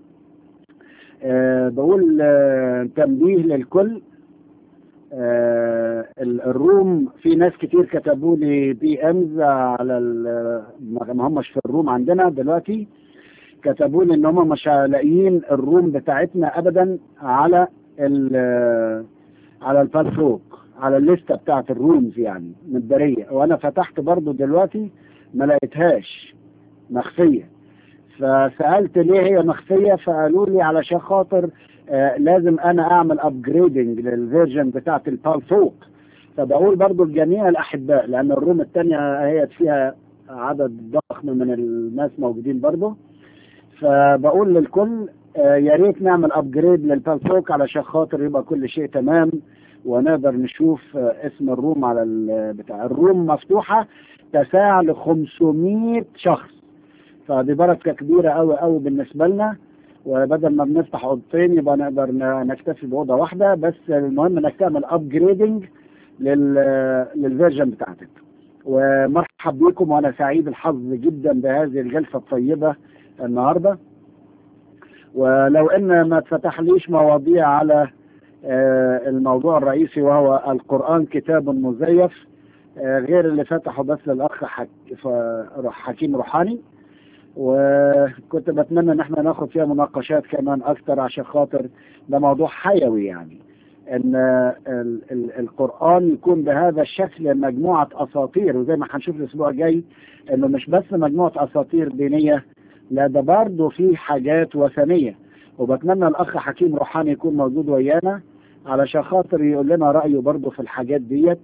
أه بقول أه تنبيه للكل آه، ال- الروم في ناس كتير كتبوا لي بي امز على ال- ما همش في الروم عندنا دلوقتي كتبوا لي ان هم مش لاقيين الروم بتاعتنا ابدا على ال على الفالفوك على الليسته بتاعت الرومز يعني متداريه وانا فتحت برضو دلوقتي ما لقيتهاش مخفيه فسالت ليه هي مخفيه فقالوا لي علشان خاطر آه لازم انا اعمل ابجريدنج للفيرجن بتاعت البال فوق فبقول برضو لجميع الاحباء لان الروم الثانيه هي فيها عدد ضخم من الناس موجودين برضو فبقول للكل آه يا ريت نعمل ابجريد للبال فوق علشان خاطر يبقى كل شيء تمام ونقدر نشوف آه اسم الروم على ال- بتاع الروم مفتوحه تساع ل 500 شخص فدي بركه كبيره قوي قوي بالنسبه لنا وبدل ما بنفتح اوضتين يبقى نقدر ن- نكتفي باوضه واحده بس المهم انك تعمل ابجريدنج للفيرجن بتاعتك ومرحب بكم وانا سعيد الحظ جدا بهذه الجلسه الطيبه النهارده ولو ان ما اتفتحليش مواضيع على آه، الموضوع الرئيسي وهو القران كتاب مزيف آه، غير اللي فتحه بس للاخ حك... ف- حكيم روحاني وكنت بتمنى ان احنا ناخد فيها مناقشات كمان اكتر عشان خاطر ده موضوع حيوي يعني ان ال ال القران يكون بهذا الشكل مجموعه اساطير وزي ما هنشوف الاسبوع الجاي انه مش بس مجموعه اساطير دينيه لا ده برضه في حاجات وثنيه وبتمنى الاخ حكيم روحاني يكون موجود ويانا علشان خاطر يقول لنا رايه برضه في الحاجات ديت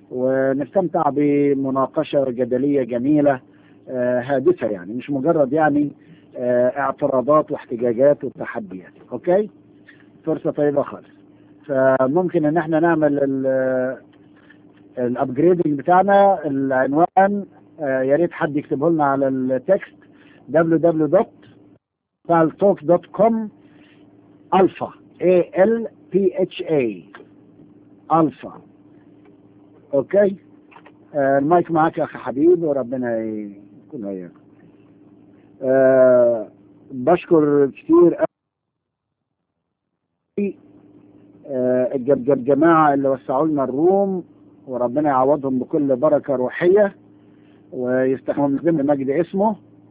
ونستمتع بمناقشة جدلية جميلة آه، هادفة يعني مش مجرد يعني آه، اعتراضات واحتجاجات وتحديات اوكي فرصة طيبة خالص فممكن ان احنا نعمل الابجريدنج بتاعنا العنوان آه، يا ريت حد يكتبه لنا على التكست www.paltalk.com alpha a l p h a alpha اوكي آه، المايك معاك يا اخي حبيب وربنا يكون وياك آه، بشكر كتير قوي آه، الجم- الجماعة اللي وسعوا لنا الروم وربنا يعوضهم بكل بركة روحية ويستحمل من ضمن مجد اسمه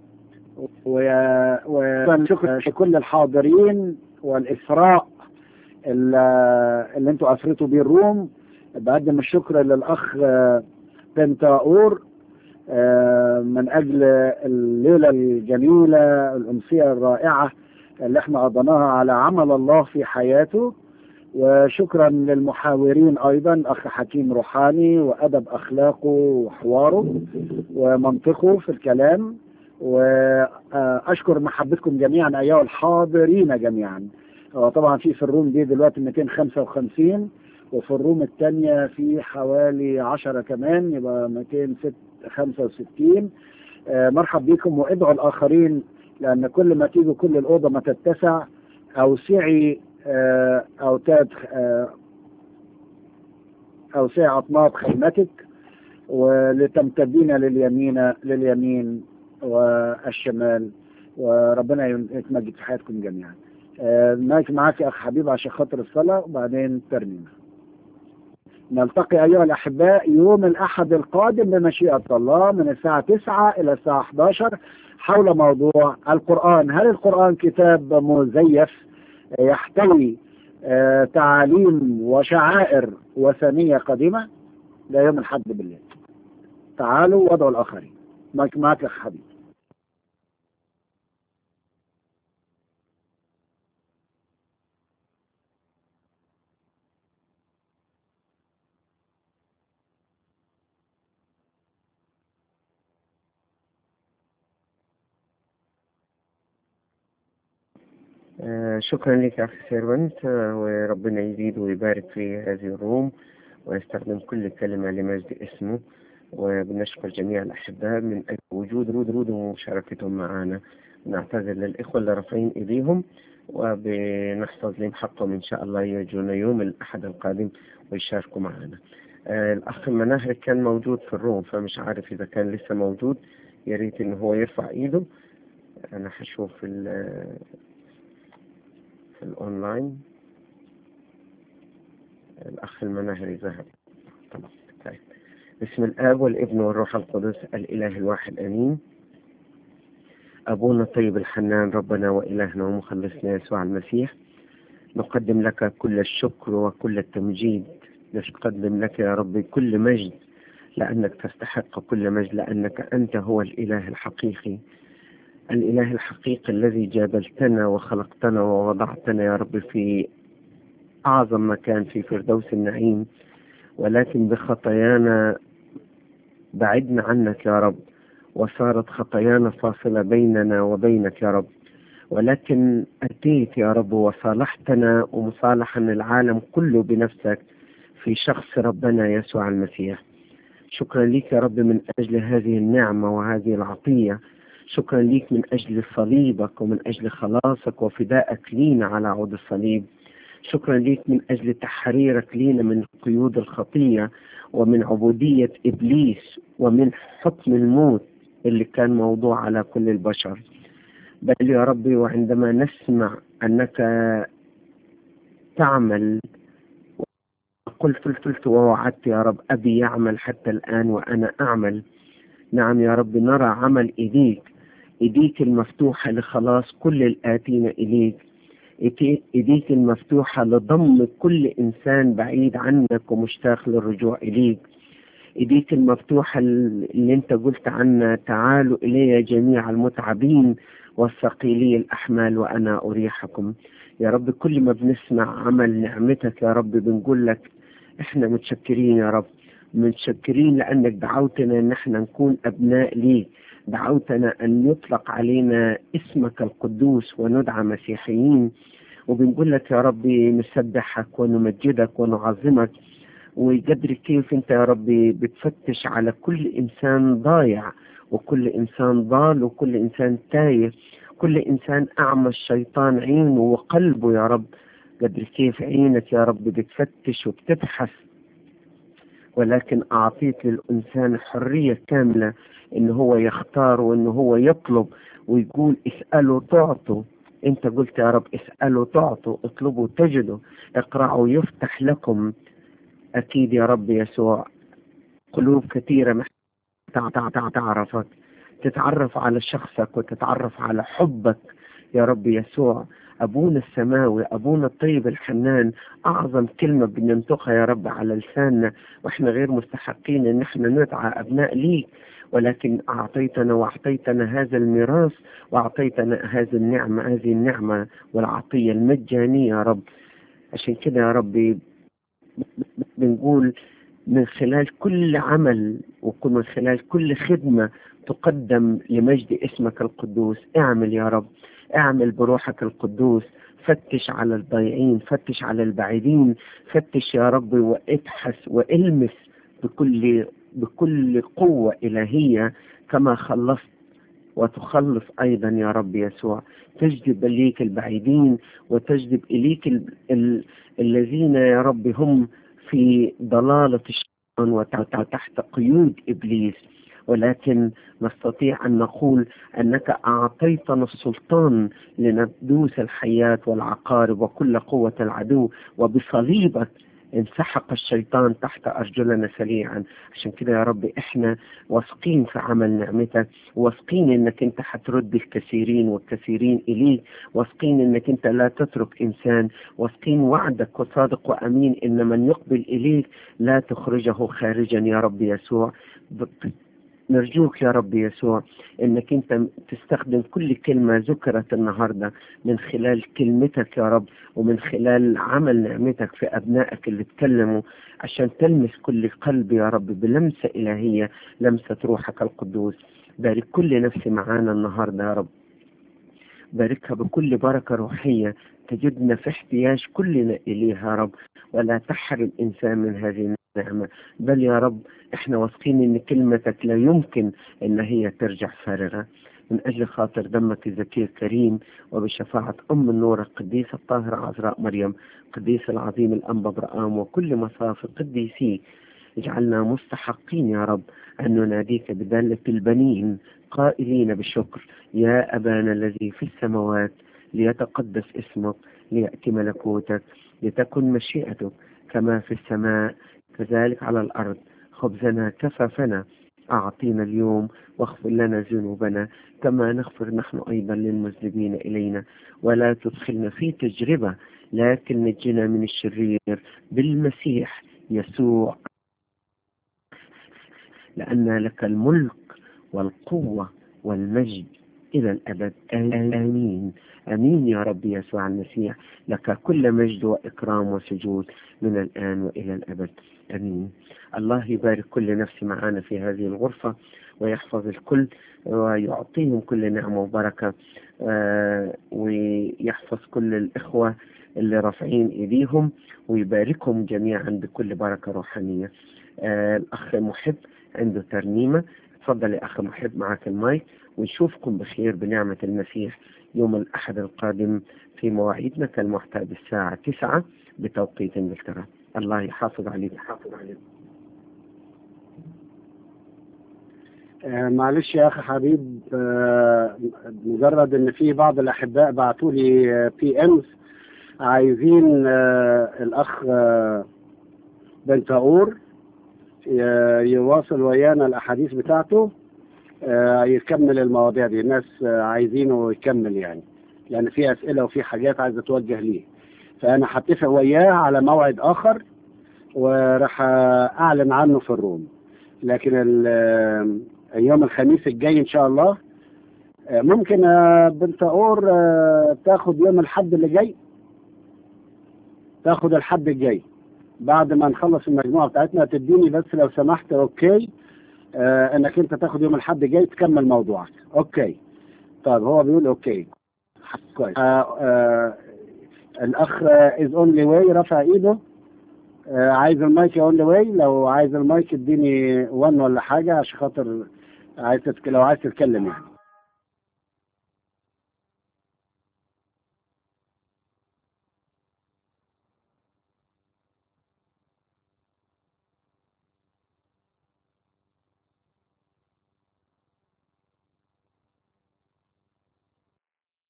وشكر كل الحاضرين والإسراء اللي اللي انتوا أسرتوا بيه الروم بقدم الشكر للأخ آه، بنتاور آه، من أجل الليلة الجميلة الأمسية الرائعة اللي احنا قضيناها على عمل الله في حياته وشكرا للمحاورين أيضا أخ حكيم روحاني وأدب أخلاقه وحواره ومنطقه في الكلام وأشكر محبتكم جميعا أيها الحاضرين جميعا هو طبعا في في الروم دي دلوقتي 255 وفي الروم الثانية في حوالي 10 كمان يبقى 265 آه، مرحب بكم وادعوا الآخرين لأن كل ما تيجوا كل الأوضة ما تتسع أوسعي آه، أوتاد آه، أوسعي أطناب خيمتك ولتمتدين لليمين لليمين والشمال وربنا يتمجد في حياتكم جميعا آه، مايك معاك يا أخ حبيب عشان خاطر الصلاة وبعدين ترنيمة نلتقي أيها الأحباء يوم الأحد القادم بمشيئة الله من الساعة 9 إلى الساعة 11 حول موضوع القرآن هل القرآن كتاب مزيف يحتوي آه، تعاليم وشعائر وثنية قديمة ده يوم الحد بالليل تعالوا وادعوا الآخرين مايك معاك يا أخ حبيب آه، شكرا لك يا أخي سيرفنت آه، وربنا يزيد ويبارك في هذه الروم ويستخدم كل كلمة لمجد اسمه وبنشكر جميع الأحباء من أجل وجود رود رود ومشاركتهم معنا نعتذر للإخوة اللي رافعين إيديهم وبنحفظ لهم حقهم إن شاء الله يجونا يوم الأحد القادم ويشاركوا معنا آه، الأخ المناهر كان موجود في الروم فمش عارف إذا كان لسه موجود يا ريت إن هو يرفع إيده أنا هشوف في ال- في الأونلاين الأخ المناهري ذهب طبعا طيب بسم الآب والابن والروح القدس الإله الواحد أمين أبونا الطيب الحنان ربنا وإلهنا ومخلصنا يسوع المسيح نقدم لك كل الشكر وكل التمجيد نقدم لك يا رب كل مجد لأنك تستحق كل مجد لأنك أنت هو الإله الحقيقي الإله الحقيقي الذي جابلتنا وخلقتنا ووضعتنا يا رب في أعظم مكان في فردوس النعيم ولكن بخطايانا بعدنا عنك يا رب وصارت خطايانا فاصلة بيننا وبينك يا رب ولكن أتيت يا رب وصالحتنا ومصالحا العالم كله بنفسك في شخص ربنا يسوع المسيح شكرا لك يا رب من أجل هذه النعمة وهذه العطية شكرا لك من أجل صليبك ومن أجل خلاصك وفدائك لينا على عود الصليب شكرا لك من أجل تحريرك لينا من قيود الخطية ومن عبودية إبليس ومن حكم الموت اللي كان موضوع على كل البشر بل يا ربي وعندما نسمع أنك تعمل قلت قلت ووعدت يا رب أبي يعمل حتى الآن وأنا أعمل نعم يا رب نرى عمل إيديك إيديك المفتوحة لخلاص كل الآتين إليك إيديك المفتوحة لضم كل إنسان بعيد عنك ومشتاق للرجوع إليك إيديك المفتوحة اللي أنت قلت عنها تعالوا إلي جميع المتعبين والثقيلي الأحمال وأنا أريحكم يا رب كل ما بنسمع عمل نعمتك يا رب بنقول لك إحنا متشكرين يا رب متشكرين لأنك دعوتنا أن احنا نكون أبناء ليك دعوتنا أن يطلق علينا اسمك القدوس وندعى مسيحيين وبنقول لك يا ربي نسبحك ونمجدك ونعظمك وقدر كيف انت يا ربي بتفتش على كل انسان ضايع وكل انسان ضال وكل انسان تايه كل انسان اعمى الشيطان عينه وقلبه يا رب قدر كيف عينك يا رب بتفتش وبتبحث ولكن اعطيت للانسان حريه كامله ان هو يختار وان هو يطلب ويقول اسالوا تعطوا انت قلت يا رب اسالوا تعطوا اطلبوا تجدوا اقرعوا يفتح لكم اكيد يا رب يسوع قلوب كثيره محتاجه تعرفك تتعرف على شخصك وتتعرف على حبك يا رب يسوع أبونا السماوي أبونا الطيب الحنان أعظم كلمة بننطقها يا رب على لساننا وإحنا غير مستحقين إن إحنا ندعى أبناء ليك ولكن أعطيتنا وأعطيتنا هذا الميراث وأعطيتنا هذه النعمة هذه النعمة والعطية المجانية يا رب عشان كده يا ربي بنقول من خلال كل عمل ومن خلال كل خدمة تقدم لمجد اسمك القدوس اعمل يا رب اعمل بروحك القدوس فتش على الضيعين فتش على البعيدين فتش يا رب وابحث والمس بكل بكل قوة إلهية كما خلصت وتخلص أيضا يا رب يسوع تجذب إليك البعيدين وتجذب إليك ال... ال... الذين يا رب هم في ضلالة الشيطان وتحت قيود إبليس ولكن نستطيع أن نقول أنك أعطيتنا السلطان لندوس الحياة والعقارب وكل قوة العدو وبصليبك انسحق الشيطان تحت أرجلنا سريعا عشان كده يا رب إحنا واثقين في عمل نعمتك واثقين إنك أنت هترد الكثيرين والكثيرين إليك واثقين إنك أنت لا تترك إنسان واثقين وعدك وصادق وأمين إن من يقبل إليك لا تخرجه خارجا يا رب يسوع نرجوك يا رب يسوع انك انت تستخدم كل كلمه ذكرت النهارده من خلال كلمتك يا رب ومن خلال عمل نعمتك في ابنائك اللي اتكلموا عشان تلمس كل قلب يا رب بلمسه الهيه لمسه روحك القدوس بارك كل نفس معانا النهارده يا رب باركها بكل بركه روحيه تجدنا في احتياج كلنا اليها يا رب ولا تحرم الانسان من هذه النعمه بل يا رب احنا واثقين ان كلمتك لا يمكن ان هي ترجع فارغه من اجل خاطر دمك الزكي الكريم وبشفاعة ام النور القديسة الطاهرة عذراء مريم قديس العظيم الانبا برآم وكل مصاف القديسين اجعلنا مستحقين يا رب أن نناديك بدالة البنين قائلين بالشكر يا أبانا الذي في السماوات ليتقدس اسمك ليأتي ملكوتك لتكن مشيئتك كما في السماء كذلك على الأرض خبزنا كفافنا أعطينا اليوم واغفر لنا ذنوبنا كما نغفر نحن أيضا للمذنبين إلينا ولا تدخلنا في تجربة لكن نجنا من الشرير بالمسيح يسوع لأن لك الملك والقوة والمجد إلى الأبد آمين آمين يا رب يسوع المسيح لك كل مجد وإكرام وسجود من الآن وإلى الأبد آمين الله يبارك كل نفس معنا في هذه الغرفة ويحفظ الكل ويعطيهم كل نعمة وبركة آه ويحفظ كل الإخوة اللي رافعين إيديهم ويباركهم جميعا بكل بركة روحانية آه الأخ محب عنده ترنيمة تفضل يا أخ محب معك المايك ونشوفكم بخير بنعمة المسيح يوم الأحد القادم في مواعيدنا كالمعتاد الساعة تسعة بتوقيت انجلترا الله يحافظ عليك يحافظ عليك آه معلش يا اخي حبيب آه مجرد ان في بعض الاحباء بعتوا لي بي امز عايزين آه الاخ بنتاور يواصل ويانا الاحاديث بتاعته يكمل المواضيع دي الناس عايزينه يكمل يعني لان في اسئله وفي حاجات عايزه توجه ليه فانا هتفق وياه على موعد اخر وراح اعلن عنه في الروم لكن يوم الخميس الجاي ان شاء الله ممكن بنت اور تاخد يوم الحد اللي جاي تاخد الحد الجاي بعد ما نخلص المجموعة بتاعتنا تديني بس لو سمحت اوكي آه انك انت تاخد يوم الحد جاي تكمل موضوعك اوكي طيب هو بيقول اوكي كويس آه آه الاخ از اونلي واي رفع ايده آه عايز المايك اونلي واي لو عايز المايك اديني 1 ولا حاجة عشان خاطر عايز تتك... لو عايز تتكلم يعني